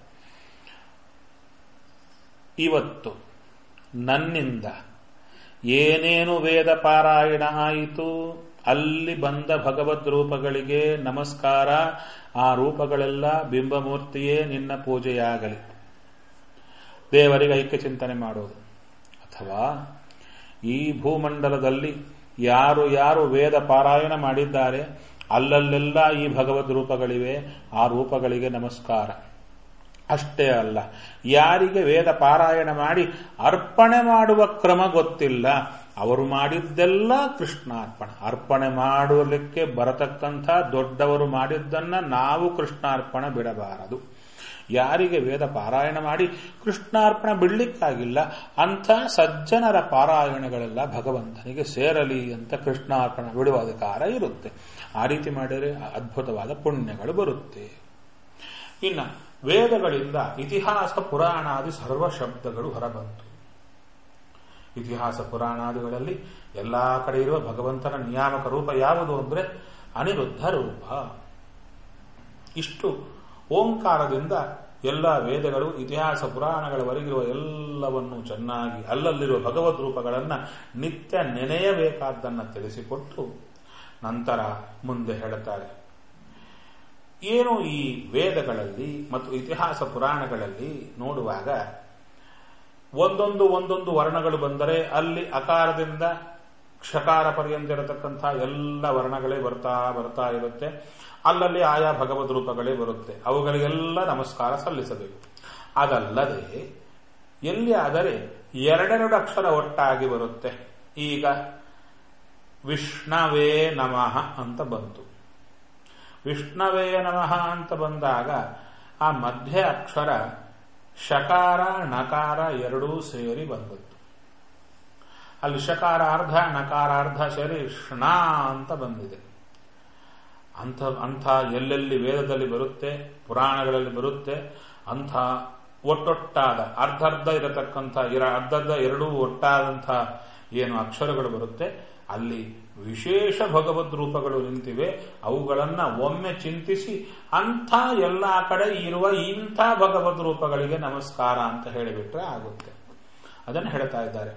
[SPEAKER 1] ಇವತ್ತು ನನ್ನಿಂದ ಏನೇನು ವೇದ ಪಾರಾಯಣ ಆಯಿತು ಅಲ್ಲಿ ಬಂದ ಭಗವದ್ ರೂಪಗಳಿಗೆ ನಮಸ್ಕಾರ ಆ ರೂಪಗಳೆಲ್ಲ ಬಿಂಬಮೂರ್ತಿಯೇ ನಿನ್ನ ಪೂಜೆಯಾಗಲಿ ದೇವರಿಗೆ ಐಕ್ಯ ಚಿಂತನೆ ಮಾಡೋದು ಅಥವಾ ಈ ಭೂಮಂಡಲದಲ್ಲಿ ಯಾರು ಯಾರು ವೇದ ಪಾರಾಯಣ ಮಾಡಿದ್ದಾರೆ ಅಲ್ಲಲ್ಲೆಲ್ಲ ಈ ಭಗವದ್ ರೂಪಗಳಿವೆ ಆ ರೂಪಗಳಿಗೆ ನಮಸ್ಕಾರ ಅಷ್ಟೇ ಅಲ್ಲ ಯಾರಿಗೆ ವೇದ ಪಾರಾಯಣ ಮಾಡಿ ಅರ್ಪಣೆ ಮಾಡುವ ಕ್ರಮ ಗೊತ್ತಿಲ್ಲ ಅವರು ಮಾಡಿದ್ದೆಲ್ಲ ಕೃಷ್ಣಾರ್ಪಣ ಅರ್ಪಣೆ ಮಾಡಲಿಕ್ಕೆ ಬರತಕ್ಕಂಥ ದೊಡ್ಡವರು ಮಾಡಿದ್ದನ್ನ ನಾವು ಕೃಷ್ಣಾರ್ಪಣ ಬಿಡಬಾರದು ಯಾರಿಗೆ ವೇದ ಪಾರಾಯಣ ಮಾಡಿ ಕೃಷ್ಣಾರ್ಪಣ ಬಿಡ್ಲಿಕ್ಕಾಗಿಲ್ಲ ಅಂಥ ಸಜ್ಜನರ ಪಾರಾಯಣಗಳೆಲ್ಲ ಭಗವಂತನಿಗೆ ಸೇರಲಿ ಅಂತ ಕೃಷ್ಣಾರ್ಪಣ ಬಿಡುವ ಅಧಿಕಾರ ಇರುತ್ತೆ ಆ ರೀತಿ ಮಾಡಿದರೆ ಅದ್ಭುತವಾದ ಪುಣ್ಯಗಳು ಬರುತ್ತೆ ಇನ್ನು ವೇದಗಳಿಂದ ಇತಿಹಾಸ ಪುರಾಣಾದಿ ಸರ್ವ ಶಬ್ದಗಳು ಹೊರಬಂತು ಇತಿಹಾಸ ಪುರಾಣಾದಿಗಳಲ್ಲಿ ಎಲ್ಲಾ ಕಡೆ ಇರುವ ಭಗವಂತನ ನಿಯಾಮಕ ರೂಪ ಯಾವುದು ಅಂದ್ರೆ ಅನಿರುದ್ಧ ರೂಪ ಇಷ್ಟು ಓಂಕಾರದಿಂದ ಎಲ್ಲ ವೇದಗಳು ಇತಿಹಾಸ ಪುರಾಣಗಳವರೆಗಿರುವ ಎಲ್ಲವನ್ನು ಚೆನ್ನಾಗಿ ಅಲ್ಲಲ್ಲಿರುವ ಭಗವದ್ ರೂಪಗಳನ್ನು ನಿತ್ಯ ನೆನೆಯಬೇಕಾದ್ದನ್ನು ತಿಳಿಸಿಕೊಟ್ಟು ನಂತರ ಮುಂದೆ ಹೇಳುತ್ತಾರೆ ಏನು ಈ ವೇದಗಳಲ್ಲಿ ಮತ್ತು ಇತಿಹಾಸ ಪುರಾಣಗಳಲ್ಲಿ ನೋಡುವಾಗ ಒಂದೊಂದು ಒಂದೊಂದು ವರ್ಣಗಳು ಬಂದರೆ ಅಲ್ಲಿ ಅಕಾರದಿಂದ ಕ್ಷಕಾರ ಪರ್ಯಂತ ಇರತಕ್ಕಂಥ ಎಲ್ಲ ವರ್ಣಗಳೇ ಬರ್ತಾ ಬರ್ತಾ ಇರುತ್ತೆ ಅಲ್ಲಲ್ಲಿ ಆಯಾ ಭಗವದ್ ರೂಪಗಳೇ ಬರುತ್ತೆ ಅವುಗಳಿಗೆಲ್ಲ ನಮಸ್ಕಾರ ಸಲ್ಲಿಸಬೇಕು ಅದಲ್ಲದೆ ಎಲ್ಲಿ ಆದರೆ ಎರಡೆರಡು ಅಕ್ಷರ ಒಟ್ಟಾಗಿ ಬರುತ್ತೆ ಈಗ ವಿಷ್ಣವೇ ನಮಃ ಅಂತ ಬಂತು ವಿಷ್ಣವೇ ನಮಃ ಅಂತ ಬಂದಾಗ ಆ ಮಧ್ಯ ಅಕ್ಷರ ಶಕಾರ ನಕಾರ ಎರಡೂ ಸೇರಿ ಬಂದದ್ದು ಅಲ್ಲಿ ಶಕಾರಾರ್ಧ ನಕಾರಾರ್ಧ ಸೇರಿ ಷ್ಣ ಅಂತ ಬಂದಿದೆ ಅಂಥ ಅಂಥ ಎಲ್ಲೆಲ್ಲಿ ವೇದದಲ್ಲಿ ಬರುತ್ತೆ ಪುರಾಣಗಳಲ್ಲಿ ಬರುತ್ತೆ ಅಂಥ ಒಟ್ಟೊಟ್ಟಾದ ಅರ್ಧರ್ಧ ಇರತಕ್ಕಂಥ ಇರ ಅರ್ಧರ್ಧ ಎರಡೂ ಒಟ್ಟಾದಂಥ ಏನು ಅಕ್ಷರಗಳು ಬರುತ್ತೆ ಅಲ್ಲಿ ವಿಶೇಷ ಭಗವದ್ ರೂಪಗಳು ನಿಂತಿವೆ ಅವುಗಳನ್ನ ಒಮ್ಮೆ ಚಿಂತಿಸಿ ಅಂಥ ಎಲ್ಲ ಕಡೆ ಇರುವ ಇಂಥ ಭಗವದ್ ರೂಪಗಳಿಗೆ ನಮಸ್ಕಾರ ಅಂತ ಹೇಳಿಬಿಟ್ರೆ ಆಗುತ್ತೆ ಅದನ್ನು ಹೇಳ್ತಾ ಇದ್ದಾರೆ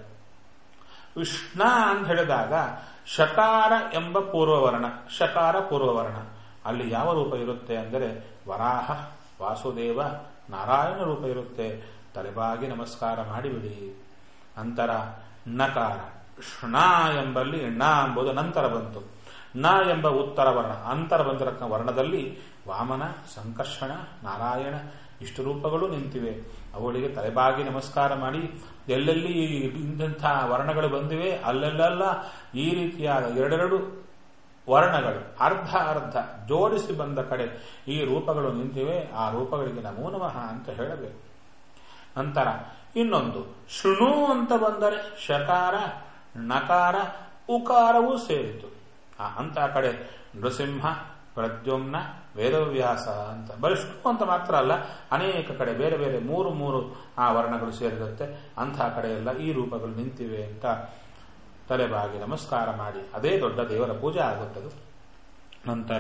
[SPEAKER 1] ವಿಷ್ಣ ಅಂತ ಹೇಳಿದಾಗ ಶಕಾರ ಎಂಬ ಪೂರ್ವವರ್ಣ ಶಕಾರ ಪೂರ್ವವರ್ಣ ಅಲ್ಲಿ ಯಾವ ರೂಪ ಇರುತ್ತೆ ಅಂದರೆ ವರಾಹ ವಾಸುದೇವ ನಾರಾಯಣ ರೂಪ ಇರುತ್ತೆ ತಲೆಬಾಗಿ ನಮಸ್ಕಾರ ಮಾಡಿಬಿಡಿ ನಂತರ ನಕಾರ ಷ್ಣ ಎಂಬಲ್ಲಿ ಣ ಎಂಬುದು ನಂತರ ಬಂತು ನ ಎಂಬ ಉತ್ತರ ವರ್ಣ ಅಂತರ ಬಂದಿರಕ್ಕ ವರ್ಣದಲ್ಲಿ ವಾಮನ ಸಂಕರ್ಷಣ ನಾರಾಯಣ ಇಷ್ಟು ರೂಪಗಳು ನಿಂತಿವೆ ಅವುಗಳಿಗೆ ತಲೆಬಾಗಿ ನಮಸ್ಕಾರ ಮಾಡಿ ಎಲ್ಲೆಲ್ಲಿ ಇಂಥ ವರ್ಣಗಳು ಬಂದಿವೆ ಅಲ್ಲೆಲ್ಲ ಈ ರೀತಿಯಾದ ಎರಡೆರಡು ವರ್ಣಗಳು ಅರ್ಧ ಅರ್ಧ ಜೋಡಿಸಿ ಬಂದ ಕಡೆ ಈ ರೂಪಗಳು ನಿಂತಿವೆ ಆ ರೂಪಗಳಿಗೆ ನಮೋ ನಮಃ ಅಂತ ಹೇಳಬೇಕು ನಂತರ ಇನ್ನೊಂದು ಶೃಣು ಅಂತ ಬಂದರೆ ಶಕಾರ ನಕಾರ ಉಕಾರವೂ ಸೇರಿತು ಆ ಅಂತ ಕಡೆ ನೃಸಿಂಹ ಪ್ರದ್ಯುಮ್ನ ವೇದವ್ಯಾಸ ಅಂತ ಬರಿಷ್ಠು ಅಂತ ಮಾತ್ರ ಅಲ್ಲ ಅನೇಕ ಕಡೆ ಬೇರೆ ಬೇರೆ ಮೂರು ಮೂರು ಆ ವರ್ಣಗಳು ಸೇರಿರುತ್ತೆ ಅಂಥ ಕಡೆ ಎಲ್ಲ ಈ ರೂಪಗಳು ನಿಂತಿವೆ ಅಂತ ತಲೆಬಾಗಿ ನಮಸ್ಕಾರ ಮಾಡಿ ಅದೇ ದೊಡ್ಡ ದೇವರ ಪೂಜೆ ಆಗುತ್ತದೆ ನಂತರ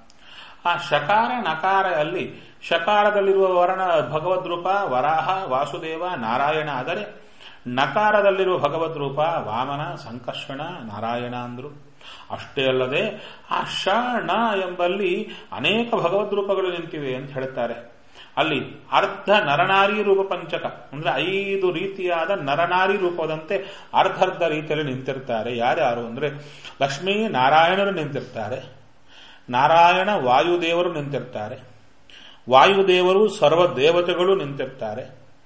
[SPEAKER 1] ಆ ಶಕಾರ ನಕಾರ ಅಲ್ಲಿ ಶಕಾರದಲ್ಲಿರುವ ವರ್ಣ ಭಗವದ್ ರೂಪ ವರಾಹ ವಾಸುದೇವ ನಾರಾಯಣ ಆದರೆ ನಕಾರದಲ್ಲಿರುವ ಭಗವದ್ ರೂಪ ವಾಮನ ಸಂಕರ್ಷಣ ನಾರಾಯಣ ಅಂದ್ರು ಅಷ್ಟೇ ಅಲ್ಲದೆ ಆ ಶ ಣ ಎಂಬಲ್ಲಿ ಅನೇಕ ಭಗವದ್ ರೂಪಗಳು ನಿಂತಿವೆ ಅಂತ ಹೇಳ್ತಾರೆ ಅಲ್ಲಿ ಅರ್ಧ ನರನಾರಿ ರೂಪ ಪಂಚಕ ಅಂದ್ರೆ ಐದು ರೀತಿಯಾದ ನರನಾರಿ ರೂಪದಂತೆ ಅರ್ಧರ್ಧ ರೀತಿಯಲ್ಲಿ ನಿಂತಿರ್ತಾರೆ ಯಾರ್ಯಾರು ಅಂದ್ರೆ ಲಕ್ಷ್ಮೀ ನಾರಾಯಣರು ನಿಂತಿರ್ತಾರೆ ನಾರಾಯಣ ವಾಯುದೇವರು ನಿಂತಿರ್ತಾರೆ ವಾಯುದೇವರು ಸರ್ವ ದೇವತೆಗಳು ನಿಂತಿರ್ತಾರೆ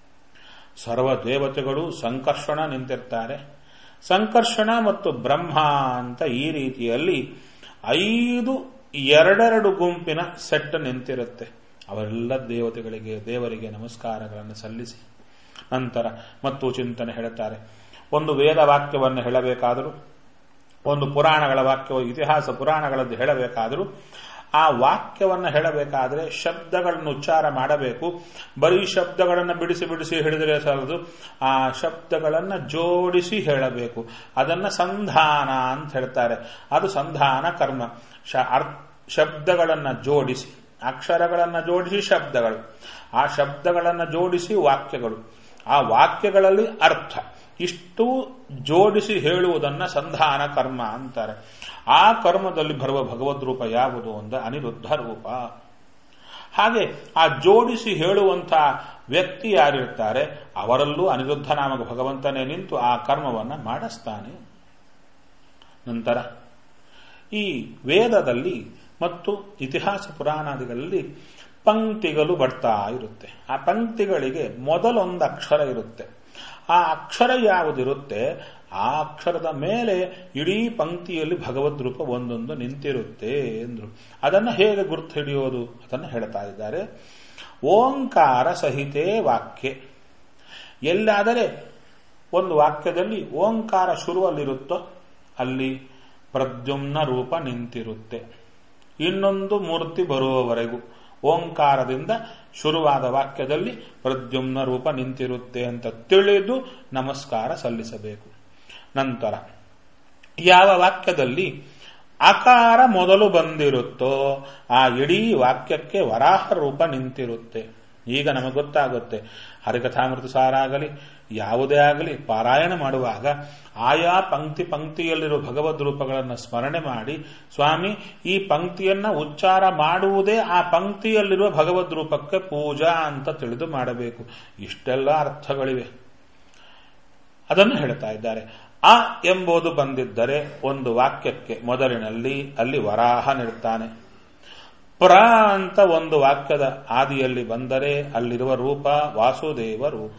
[SPEAKER 1] ಸರ್ವ ದೇವತೆಗಳು ಸಂಕರ್ಷಣ ನಿಂತಿರ್ತಾರೆ ಸಂಕರ್ಷಣ ಮತ್ತು ಬ್ರಹ್ಮ ಅಂತ ಈ ರೀತಿಯಲ್ಲಿ ಐದು ಎರಡೆರಡು ಗುಂಪಿನ ಸೆಟ್ ನಿಂತಿರುತ್ತೆ ಅವರೆಲ್ಲ ದೇವತೆಗಳಿಗೆ ದೇವರಿಗೆ ನಮಸ್ಕಾರಗಳನ್ನು ಸಲ್ಲಿಸಿ ನಂತರ ಮತ್ತು ಚಿಂತನೆ ಹೇಳುತ್ತಾರೆ ಒಂದು ವೇದ ವಾಕ್ಯವನ್ನು ಹೇಳಬೇಕಾದರೂ ಒಂದು ಪುರಾಣಗಳ ವಾಕ್ಯ ಇತಿಹಾಸ ಪುರಾಣಗಳದ್ದು ಹೇಳಬೇಕಾದರೂ ಆ ವಾಕ್ಯವನ್ನು ಹೇಳಬೇಕಾದರೆ ಶಬ್ದಗಳನ್ನು ಉಚ್ಚಾರ ಮಾಡಬೇಕು ಬರೀ ಶಬ್ದಗಳನ್ನು ಬಿಡಿಸಿ ಬಿಡಿಸಿ ಹಿಡಿದರೆ ಸಾಲದು ಆ ಶಬ್ದಗಳನ್ನು ಜೋಡಿಸಿ ಹೇಳಬೇಕು ಅದನ್ನ ಸಂಧಾನ ಅಂತ ಹೇಳ್ತಾರೆ ಅದು ಸಂಧಾನ ಕರ್ಮ ಶಬ್ದಗಳನ್ನು ಜೋಡಿಸಿ ಅಕ್ಷರಗಳನ್ನು ಜೋಡಿಸಿ ಶಬ್ದಗಳು ಆ ಶಬ್ದಗಳನ್ನು ಜೋಡಿಸಿ ವಾಕ್ಯಗಳು ಆ ವಾಕ್ಯಗಳಲ್ಲಿ ಅರ್ಥ ಇಷ್ಟು ಜೋಡಿಸಿ ಹೇಳುವುದನ್ನ ಸಂಧಾನ ಕರ್ಮ ಅಂತಾರೆ ಆ ಕರ್ಮದಲ್ಲಿ ಬರುವ ಭಗವದ್ ರೂಪ ಯಾವುದು ಅಂದ್ರೆ ಅನಿರುದ್ಧ ರೂಪ ಹಾಗೆ ಆ ಜೋಡಿಸಿ ಹೇಳುವಂತಹ ವ್ಯಕ್ತಿ ಯಾರಿರ್ತಾರೆ ಅವರಲ್ಲೂ ಅನಿರುದ್ಧ ನಾಮಕ ಭಗವಂತನೇ ನಿಂತು ಆ ಕರ್ಮವನ್ನ ಮಾಡಿಸ್ತಾನೆ ನಂತರ ಈ ವೇದದಲ್ಲಿ ಮತ್ತು ಇತಿಹಾಸ ಪುರಾಣಾದಿಗಳಲ್ಲಿ ಪಂಕ್ತಿಗಳು ಬರ್ತಾ ಇರುತ್ತೆ ಆ ಪಂಕ್ತಿಗಳಿಗೆ ಮೊದಲೊಂದು ಅಕ್ಷರ ಇರುತ್ತೆ ಆ ಅಕ್ಷರ ಯಾವುದಿರುತ್ತೆ ಆ ಅಕ್ಷರದ ಮೇಲೆ ಇಡೀ ಪಂಕ್ತಿಯಲ್ಲಿ ಭಗವದ್ ರೂಪ ಒಂದೊಂದು ನಿಂತಿರುತ್ತೆ ಎಂದ್ರು ಅದನ್ನು ಹೇಗೆ ಗುರುತು ಹಿಡಿಯೋದು ಅದನ್ನು ಹೇಳ್ತಾ ಇದ್ದಾರೆ ಓಂಕಾರ ಸಹಿತೇ ವಾಕ್ಯ ಎಲ್ಲಾದರೆ ಒಂದು ವಾಕ್ಯದಲ್ಲಿ ಓಂಕಾರ ಶುರುವಲ್ಲಿರುತ್ತೋ ಅಲ್ಲಿ ಪ್ರದ್ಯುಮ್ನ ರೂಪ ನಿಂತಿರುತ್ತೆ ಇನ್ನೊಂದು ಮೂರ್ತಿ ಬರುವವರೆಗೂ ಓಂಕಾರದಿಂದ ಶುರುವಾದ ವಾಕ್ಯದಲ್ಲಿ ಪ್ರದ್ಯುಮ್ನ ರೂಪ ನಿಂತಿರುತ್ತೆ ಅಂತ ತಿಳಿದು ನಮಸ್ಕಾರ ಸಲ್ಲಿಸಬೇಕು ನಂತರ ಯಾವ ವಾಕ್ಯದಲ್ಲಿ ಅಕಾರ ಮೊದಲು ಬಂದಿರುತ್ತೋ ಆ ಇಡೀ ವಾಕ್ಯಕ್ಕೆ ವರಾಹ ರೂಪ ನಿಂತಿರುತ್ತೆ ಈಗ ನಮಗೆ ಗೊತ್ತಾಗುತ್ತೆ ಹರಿಕಥಾಮೃತ ಸಾರ ಆಗಲಿ ಯಾವುದೇ ಆಗಲಿ ಪಾರಾಯಣ ಮಾಡುವಾಗ ಆಯಾ ಪಂಕ್ತಿ ಪಂಕ್ತಿಯಲ್ಲಿರುವ ಭಗವದ್ ರೂಪಗಳನ್ನು ಸ್ಮರಣೆ ಮಾಡಿ ಸ್ವಾಮಿ ಈ ಪಂಕ್ತಿಯನ್ನ ಉಚ್ಚಾರ ಮಾಡುವುದೇ ಆ ಪಂಕ್ತಿಯಲ್ಲಿರುವ ಭಗವದ್ ರೂಪಕ್ಕೆ ಪೂಜಾ ಅಂತ ತಿಳಿದು ಮಾಡಬೇಕು ಇಷ್ಟೆಲ್ಲ ಅರ್ಥಗಳಿವೆ ಅದನ್ನು ಹೇಳ್ತಾ ಇದ್ದಾರೆ ಆ ಎಂಬುದು ಬಂದಿದ್ದರೆ ಒಂದು ವಾಕ್ಯಕ್ಕೆ ಮೊದಲಿನಲ್ಲಿ ಅಲ್ಲಿ ವರಾಹ ನಿಡ್ತಾನೆ ಪ್ರ ಅಂತ ಒಂದು ವಾಕ್ಯದ ಆದಿಯಲ್ಲಿ ಬಂದರೆ ಅಲ್ಲಿರುವ ರೂಪ ವಾಸುದೇವ ರೂಪ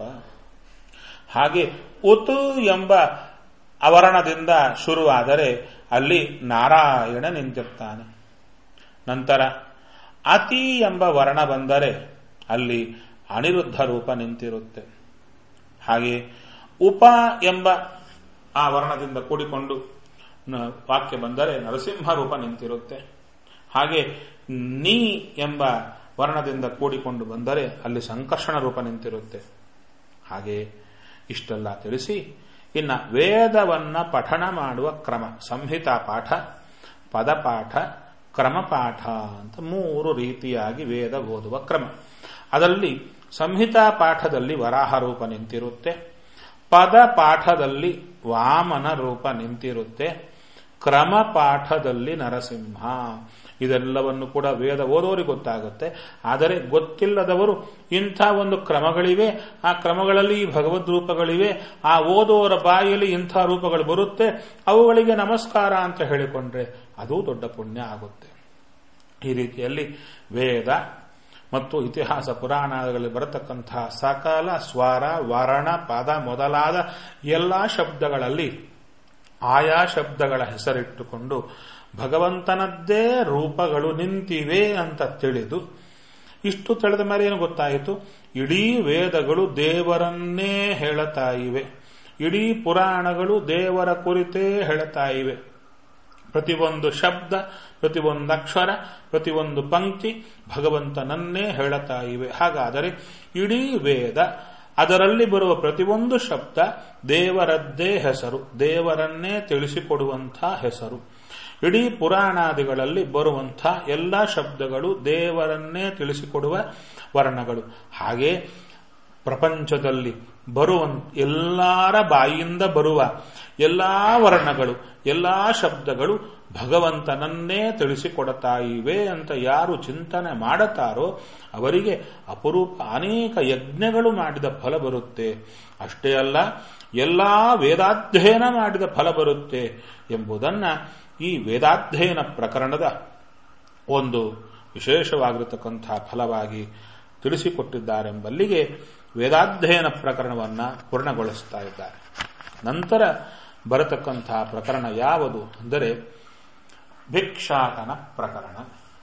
[SPEAKER 1] ಹಾಗೆ ಉತು ಎಂಬ ಅವರಣದಿಂದ ಶುರುವಾದರೆ ಅಲ್ಲಿ ನಾರಾಯಣ ನಿಂತಿರ್ತಾನೆ ನಂತರ ಅತಿ ಎಂಬ ವರ್ಣ ಬಂದರೆ ಅಲ್ಲಿ ಅನಿರುದ್ಧ ರೂಪ ನಿಂತಿರುತ್ತೆ ಹಾಗೆ ಉಪ ಎಂಬ ಆ ವರ್ಣದಿಂದ ಕೂಡಿಕೊಂಡು ವಾಕ್ಯ ಬಂದರೆ ನರಸಿಂಹ ರೂಪ ನಿಂತಿರುತ್ತೆ ಹಾಗೆ ನೀ ಎಂಬ ವರ್ಣದಿಂದ ಕೂಡಿಕೊಂಡು ಬಂದರೆ ಅಲ್ಲಿ ಸಂಕರ್ಷಣ ರೂಪ ನಿಂತಿರುತ್ತೆ ಹಾಗೆ ಇಷ್ಟೆಲ್ಲ ತಿಳಿಸಿ ಇನ್ನ ವೇದವನ್ನ ಪಠಣ ಮಾಡುವ ಕ್ರಮ ಸಂಹಿತಾ ಪಾಠ ಪದಪಾಠ ಕ್ರಮಪಾಠ ಅಂತ ಮೂರು ರೀತಿಯಾಗಿ ವೇದ ಓದುವ ಕ್ರಮ ಅದರಲ್ಲಿ ಸಂಹಿತಾ ಪಾಠದಲ್ಲಿ ವರಾಹ ರೂಪ ನಿಂತಿರುತ್ತೆ ಪದ ಪಾಠದಲ್ಲಿ ವಾಮನ ರೂಪ ನಿಂತಿರುತ್ತೆ ಕ್ರಮ ಪಾಠದಲ್ಲಿ ನರಸಿಂಹ ಇದೆಲ್ಲವನ್ನು ಕೂಡ ವೇದ ಓದೋರಿಗೆ ಗೊತ್ತಾಗುತ್ತೆ ಆದರೆ ಗೊತ್ತಿಲ್ಲದವರು ಇಂಥ ಒಂದು ಕ್ರಮಗಳಿವೆ ಆ ಕ್ರಮಗಳಲ್ಲಿ ಈ ಭಗವದ್ ರೂಪಗಳಿವೆ ಆ ಓದುವವರ ಬಾಯಿಯಲ್ಲಿ ಇಂಥ ರೂಪಗಳು ಬರುತ್ತೆ ಅವುಗಳಿಗೆ ನಮಸ್ಕಾರ ಅಂತ ಹೇಳಿಕೊಂಡ್ರೆ ಅದೂ ದೊಡ್ಡ ಪುಣ್ಯ ಆಗುತ್ತೆ ಈ ರೀತಿಯಲ್ಲಿ ವೇದ ಮತ್ತು ಇತಿಹಾಸ ಪುರಾಣಗಳಲ್ಲಿ ಬರತಕ್ಕಂತಹ ಸಕಲ ಸ್ವರ ವರ್ಣ ಪದ ಮೊದಲಾದ ಎಲ್ಲಾ ಶಬ್ದಗಳಲ್ಲಿ ಆಯಾ ಶಬ್ದಗಳ ಹೆಸರಿಟ್ಟುಕೊಂಡು ಭಗವಂತನದ್ದೇ ರೂಪಗಳು ನಿಂತಿವೆ ಅಂತ ತಿಳಿದು ಇಷ್ಟು ತಿಳಿದ ಮೇಲೆ ಏನು ಗೊತ್ತಾಯಿತು ಇಡೀ ವೇದಗಳು ದೇವರನ್ನೇ ಹೇಳುತ್ತಾ ಇವೆ ಇಡೀ ಪುರಾಣಗಳು ದೇವರ ಕುರಿತೇ ಹೇಳುತ್ತಾ ಇವೆ ಪ್ರತಿಯೊಂದು ಶಬ್ದ ಪ್ರತಿಯೊಂದು ಅಕ್ಷರ ಪ್ರತಿಯೊಂದು ಪಂಕ್ತಿ ಭಗವಂತನನ್ನೇ ಹೇಳುತ್ತಾ ಇವೆ ಹಾಗಾದರೆ ಇಡೀ ವೇದ ಅದರಲ್ಲಿ ಬರುವ ಪ್ರತಿಯೊಂದು ಶಬ್ದ ದೇವರದ್ದೇ ಹೆಸರು ದೇವರನ್ನೇ ತಿಳಿಸಿಕೊಡುವಂತಹ ಹೆಸರು ಇಡೀ ಪುರಾಣಾದಿಗಳಲ್ಲಿ ಬರುವಂಥ ಎಲ್ಲ ಶಬ್ದಗಳು ದೇವರನ್ನೇ ತಿಳಿಸಿಕೊಡುವ ವರ್ಣಗಳು ಹಾಗೆ ಪ್ರಪಂಚದಲ್ಲಿ ಬರುವ ಎಲ್ಲರ ಬಾಯಿಯಿಂದ ಬರುವ ಎಲ್ಲಾ ವರ್ಣಗಳು ಎಲ್ಲಾ ಶಬ್ದಗಳು ಭಗವಂತನನ್ನೇ ತಿಳಿಸಿಕೊಡುತ್ತಾ ಇವೆ ಅಂತ ಯಾರು ಚಿಂತನೆ ಮಾಡುತ್ತಾರೋ ಅವರಿಗೆ ಅಪರೂಪ ಅನೇಕ ಯಜ್ಞಗಳು ಮಾಡಿದ ಫಲ ಬರುತ್ತೆ ಅಷ್ಟೇ ಅಲ್ಲ ಎಲ್ಲಾ ವೇದಾಧ್ಯಯನ ಮಾಡಿದ ಫಲ ಬರುತ್ತೆ ಎಂಬುದನ್ನ ಈ ವೇದಾಧ್ಯಯನ ಪ್ರಕರಣದ ಒಂದು ವಿಶೇಷವಾಗಿರತಕ್ಕಂತಹ ಫಲವಾಗಿ ತಿಳಿಸಿಕೊಟ್ಟಿದ್ದಾರೆಂಬಲ್ಲಿಗೆ ವೇದಾಧ್ಯಯನ ಪ್ರಕರಣವನ್ನ ಪೂರ್ಣಗೊಳಿಸ್ತಾ ಇದ್ದಾರೆ ನಂತರ ಬರತಕ್ಕಂತಹ ಪ್ರಕರಣ ಯಾವುದು ಅಂದರೆ ಭಿಕ್ಷಾಟನ ಪ್ರಕರಣ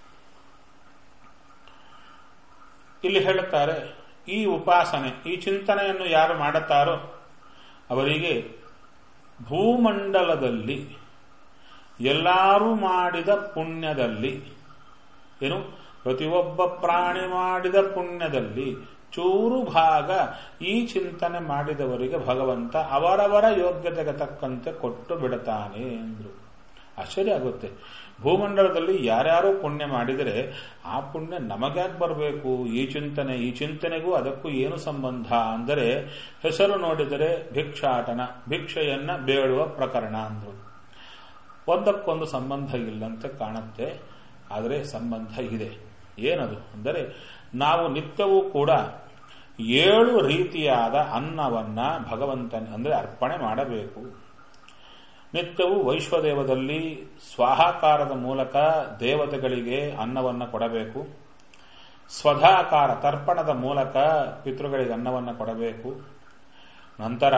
[SPEAKER 1] ಇಲ್ಲಿ ಹೇಳುತ್ತಾರೆ ಈ ಉಪಾಸನೆ ಈ ಚಿಂತನೆಯನ್ನು ಯಾರು ಮಾಡುತ್ತಾರೋ ಅವರಿಗೆ ಭೂಮಂಡಲದಲ್ಲಿ ಎಲ್ಲರೂ ಮಾಡಿದ ಪುಣ್ಯದಲ್ಲಿ ಏನು ಪ್ರತಿಯೊಬ್ಬ ಪ್ರಾಣಿ ಮಾಡಿದ ಪುಣ್ಯದಲ್ಲಿ ಚೂರು ಭಾಗ ಈ ಚಿಂತನೆ ಮಾಡಿದವರಿಗೆ ಭಗವಂತ ಅವರವರ ಯೋಗ್ಯತೆಗೆ ತಕ್ಕಂತೆ ಕೊಟ್ಟು ಬಿಡುತ್ತಾನೆ ಎಂದ್ರು ಆಶ್ಚರ್ಯ ಆಗುತ್ತೆ ಭೂಮಂಡಲದಲ್ಲಿ ಯಾರ್ಯಾರೋ ಪುಣ್ಯ ಮಾಡಿದರೆ ಆ ಪುಣ್ಯ ನಮಗ್ಯಾಕೆ ಬರಬೇಕು ಈ ಚಿಂತನೆ ಈ ಚಿಂತನೆಗೂ ಅದಕ್ಕೂ ಏನು ಸಂಬಂಧ ಅಂದರೆ ಹೆಸರು ನೋಡಿದರೆ ಭಿಕ್ಷಾಟನ ಭಿಕ್ಷೆಯನ್ನ ಬೇಡುವ ಪ್ರಕರಣ ಅಂದ್ರು ಒಂದಕ್ಕೊಂದು ಸಂಬಂಧ ಇಲ್ಲಂತೆ ಕಾಣುತ್ತೆ ಆದರೆ ಸಂಬಂಧ ಇದೆ ಏನದು ಅಂದರೆ ನಾವು ನಿತ್ಯವೂ ಕೂಡ ಏಳು ರೀತಿಯಾದ ಅನ್ನವನ್ನ ಭಗವಂತನ ಅಂದರೆ ಅರ್ಪಣೆ ಮಾಡಬೇಕು ನಿತ್ಯವೂ ವೈಶ್ವದೇವದಲ್ಲಿ ಸ್ವಾಹಾಕಾರದ ಮೂಲಕ ದೇವತೆಗಳಿಗೆ ಅನ್ನವನ್ನು ಕೊಡಬೇಕು ಸ್ವಧಾಕಾರ ತರ್ಪಣದ ಮೂಲಕ ಪಿತೃಗಳಿಗೆ ಅನ್ನವನ್ನು ಕೊಡಬೇಕು ನಂತರ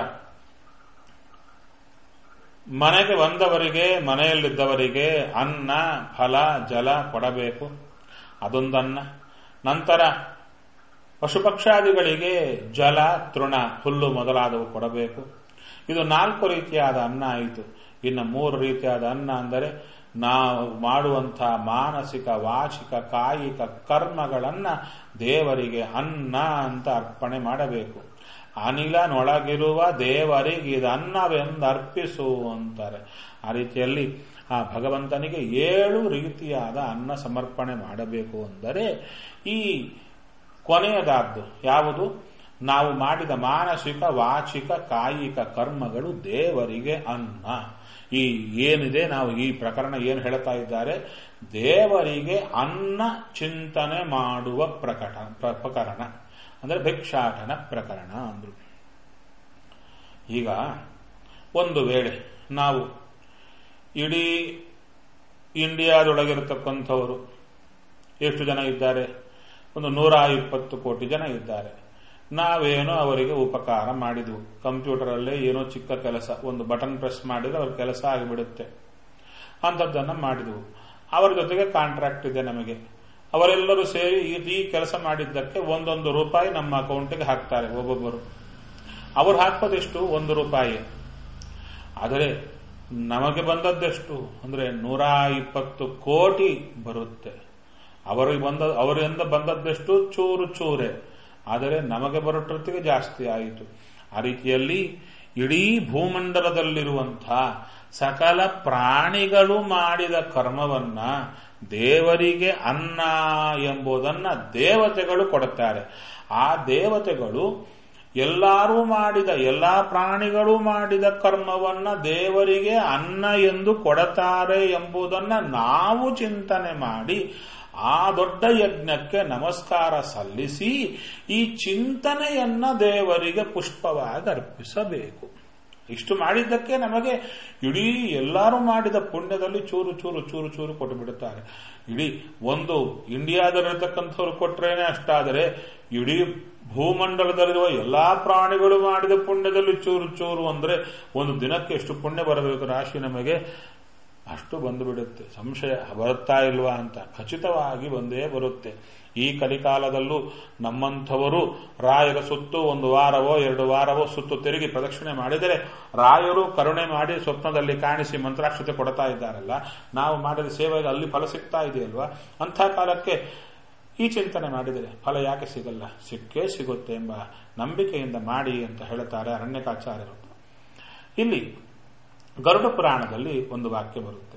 [SPEAKER 1] ಮನೆಗೆ ಬಂದವರಿಗೆ ಮನೆಯಲ್ಲಿದ್ದವರಿಗೆ ಅನ್ನ ಫಲ ಜಲ ಕೊಡಬೇಕು ಅದೊಂದನ್ನ ನಂತರ ಪಶುಪಕ್ಷಾದಿಗಳಿಗೆ ಜಲ ತೃಣ ಹುಲ್ಲು ಮೊದಲಾದವು ಕೊಡಬೇಕು ಇದು ನಾಲ್ಕು ರೀತಿಯಾದ ಅನ್ನ ಆಯಿತು ಇನ್ನು ಮೂರು ರೀತಿಯಾದ ಅನ್ನ ಅಂದರೆ ನಾವು ಮಾಡುವಂತಹ ಮಾನಸಿಕ ವಾಚಿಕ ಕಾಯಿಕ ಕರ್ಮಗಳನ್ನ ದೇವರಿಗೆ ಅನ್ನ ಅಂತ ಅರ್ಪಣೆ ಮಾಡಬೇಕು ಅನಿಲನೊಳಗಿರುವ ದೇವರಿಗೆ ಇದು ಅನ್ನವೆಂದು ಅರ್ಪಿಸು ಅಂತಾರೆ ಆ ರೀತಿಯಲ್ಲಿ ಆ ಭಗವಂತನಿಗೆ ಏಳು ರೀತಿಯಾದ ಅನ್ನ ಸಮರ್ಪಣೆ ಮಾಡಬೇಕು ಅಂದರೆ ಈ ಕೊನೆಯದಾದ್ದು ಯಾವುದು ನಾವು ಮಾಡಿದ ಮಾನಸಿಕ ವಾಚಿಕ ಕಾಯಿಕ ಕರ್ಮಗಳು ದೇವರಿಗೆ ಅನ್ನ ಈ ಏನಿದೆ ನಾವು ಈ ಪ್ರಕರಣ ಏನು ಹೇಳ್ತಾ ಇದ್ದಾರೆ ದೇವರಿಗೆ ಅನ್ನ ಚಿಂತನೆ ಮಾಡುವ ಪ್ರಕಟ ಪ್ರಕರಣ ಅಂದರೆ ಭಿಕ್ಷಾಟನ ಪ್ರಕರಣ ಅಂದ್ರು ಈಗ ಒಂದು ವೇಳೆ ನಾವು ಇಡೀ ಇಂಡಿಯಾದೊಳಗಿರತಕ್ಕಂಥವರು ಎಷ್ಟು ಜನ ಇದ್ದಾರೆ ಒಂದು ನೂರ ಇಪ್ಪತ್ತು ಕೋಟಿ ಜನ ಇದ್ದಾರೆ ನಾವೇನೋ ಅವರಿಗೆ ಉಪಕಾರ ಮಾಡಿದ್ವು ಕಂಪ್ಯೂಟರಲ್ಲೇ ಏನೋ ಚಿಕ್ಕ ಕೆಲಸ ಒಂದು ಬಟನ್ ಪ್ರೆಸ್ ಮಾಡಿದ್ರೆ ಅವ್ರ ಕೆಲಸ ಆಗಿಬಿಡುತ್ತೆ ಅಂಥದ್ದನ್ನು ಮಾಡಿದ್ವು ಅವರ ಜೊತೆಗೆ ಕಾಂಟ್ರಾಕ್ಟ್ ಇದೆ ನಮಗೆ ಅವರೆಲ್ಲರೂ ಸೇರಿ ಈ ಕೆಲಸ ಮಾಡಿದ್ದಕ್ಕೆ ಒಂದೊಂದು ರೂಪಾಯಿ ನಮ್ಮ ಅಕೌಂಟಿಗೆ ಹಾಕ್ತಾರೆ ಒಬ್ಬೊಬ್ಬರು ಅವ್ರು ಹಾಕೋದೆಷ್ಟು ಒಂದು ರೂಪಾಯಿ ಆದರೆ ನಮಗೆ ಬಂದದ್ದೆಷ್ಟು ಅಂದ್ರೆ ನೂರ ಇಪ್ಪತ್ತು ಕೋಟಿ ಬರುತ್ತೆ ಅವರಿಗೆ ಬಂದ ಅವರಿಂದ ಬಂದದ್ದೆಷ್ಟು ಚೂರು ಚೂರೆ ಆದರೆ ನಮಗೆ ಬರೋಟೊತ್ತಿಗೆ ಜಾಸ್ತಿ ಆಯಿತು ಆ ರೀತಿಯಲ್ಲಿ ಇಡೀ ಭೂಮಂಡಲದಲ್ಲಿರುವಂತಹ ಸಕಲ ಪ್ರಾಣಿಗಳು ಮಾಡಿದ ಕರ್ಮವನ್ನ ದೇವರಿಗೆ ಅನ್ನ ಎಂಬುದನ್ನ ದೇವತೆಗಳು ಕೊಡುತ್ತಾರೆ ಆ ದೇವತೆಗಳು ಎಲ್ಲರೂ ಮಾಡಿದ ಎಲ್ಲಾ ಪ್ರಾಣಿಗಳು ಮಾಡಿದ ಕರ್ಮವನ್ನ ದೇವರಿಗೆ ಅನ್ನ ಎಂದು ಕೊಡುತ್ತಾರೆ ಎಂಬುದನ್ನ ನಾವು ಚಿಂತನೆ ಮಾಡಿ ಆ ದೊಡ್ಡ ಯಜ್ಞಕ್ಕೆ ನಮಸ್ಕಾರ ಸಲ್ಲಿಸಿ ಈ ಚಿಂತನೆಯನ್ನ ದೇವರಿಗೆ ಪುಷ್ಪವಾಗಿ ಅರ್ಪಿಸಬೇಕು ಇಷ್ಟು ಮಾಡಿದ್ದಕ್ಕೆ ನಮಗೆ ಇಡೀ ಎಲ್ಲರೂ ಮಾಡಿದ ಪುಣ್ಯದಲ್ಲಿ ಚೂರು ಚೂರು ಚೂರು ಚೂರು ಕೊಟ್ಟು ಬಿಡುತ್ತಾರೆ ಇಡೀ ಒಂದು ಇಂಡಿಯಾದಲ್ಲಿರ್ತಕ್ಕಂಥವ್ರು ಕೊಟ್ರೇನೆ ಅಷ್ಟಾದರೆ ಇಡೀ ಭೂಮಂಡಲದಲ್ಲಿರುವ ಎಲ್ಲಾ ಪ್ರಾಣಿಗಳು ಮಾಡಿದ ಪುಣ್ಯದಲ್ಲಿ ಚೂರು ಚೂರು ಅಂದ್ರೆ ಒಂದು ದಿನಕ್ಕೆ ಎಷ್ಟು ಪುಣ್ಯ ಬರಬೇಕು ರಾಶಿ ನಮಗೆ ಅಷ್ಟು ಬಂದು ಬಿಡುತ್ತೆ ಸಂಶಯ ಬರುತ್ತಾ ಇಲ್ವಾ ಅಂತ ಖಚಿತವಾಗಿ ಬಂದೇ ಬರುತ್ತೆ ಈ ಕಲಿಕಾಲದಲ್ಲೂ ನಮ್ಮಂಥವರು ರಾಯರ ಸುತ್ತು ಒಂದು ವಾರವೋ ಎರಡು ವಾರವೋ ಸುತ್ತು ತಿರುಗಿ ಪ್ರದಕ್ಷಿಣೆ ಮಾಡಿದರೆ ರಾಯರು ಕರುಣೆ ಮಾಡಿ ಸ್ವಪ್ನದಲ್ಲಿ ಕಾಣಿಸಿ ಮಂತ್ರಾಕ್ಷತೆ ಕೊಡ್ತಾ ಇದ್ದಾರಲ್ಲ ನಾವು ಮಾಡಿದ ಸೇವೆಗೆ ಅಲ್ಲಿ ಫಲ ಸಿಗ್ತಾ ಇದೆಯಲ್ವಾ ಅಂಥ ಕಾಲಕ್ಕೆ ಈ ಚಿಂತನೆ ಮಾಡಿದರೆ ಫಲ ಯಾಕೆ ಸಿಗಲ್ಲ ಸಿಕ್ಕೇ ಸಿಗುತ್ತೆ ಎಂಬ ನಂಬಿಕೆಯಿಂದ ಮಾಡಿ ಅಂತ ಹೇಳುತ್ತಾರೆ ಅರಣ್ಯಕಾಚಾರ್ಯರು ಇಲ್ಲಿ ಗರುಡ ಪುರಾಣದಲ್ಲಿ ಒಂದು ವಾಕ್ಯ ಬರುತ್ತೆ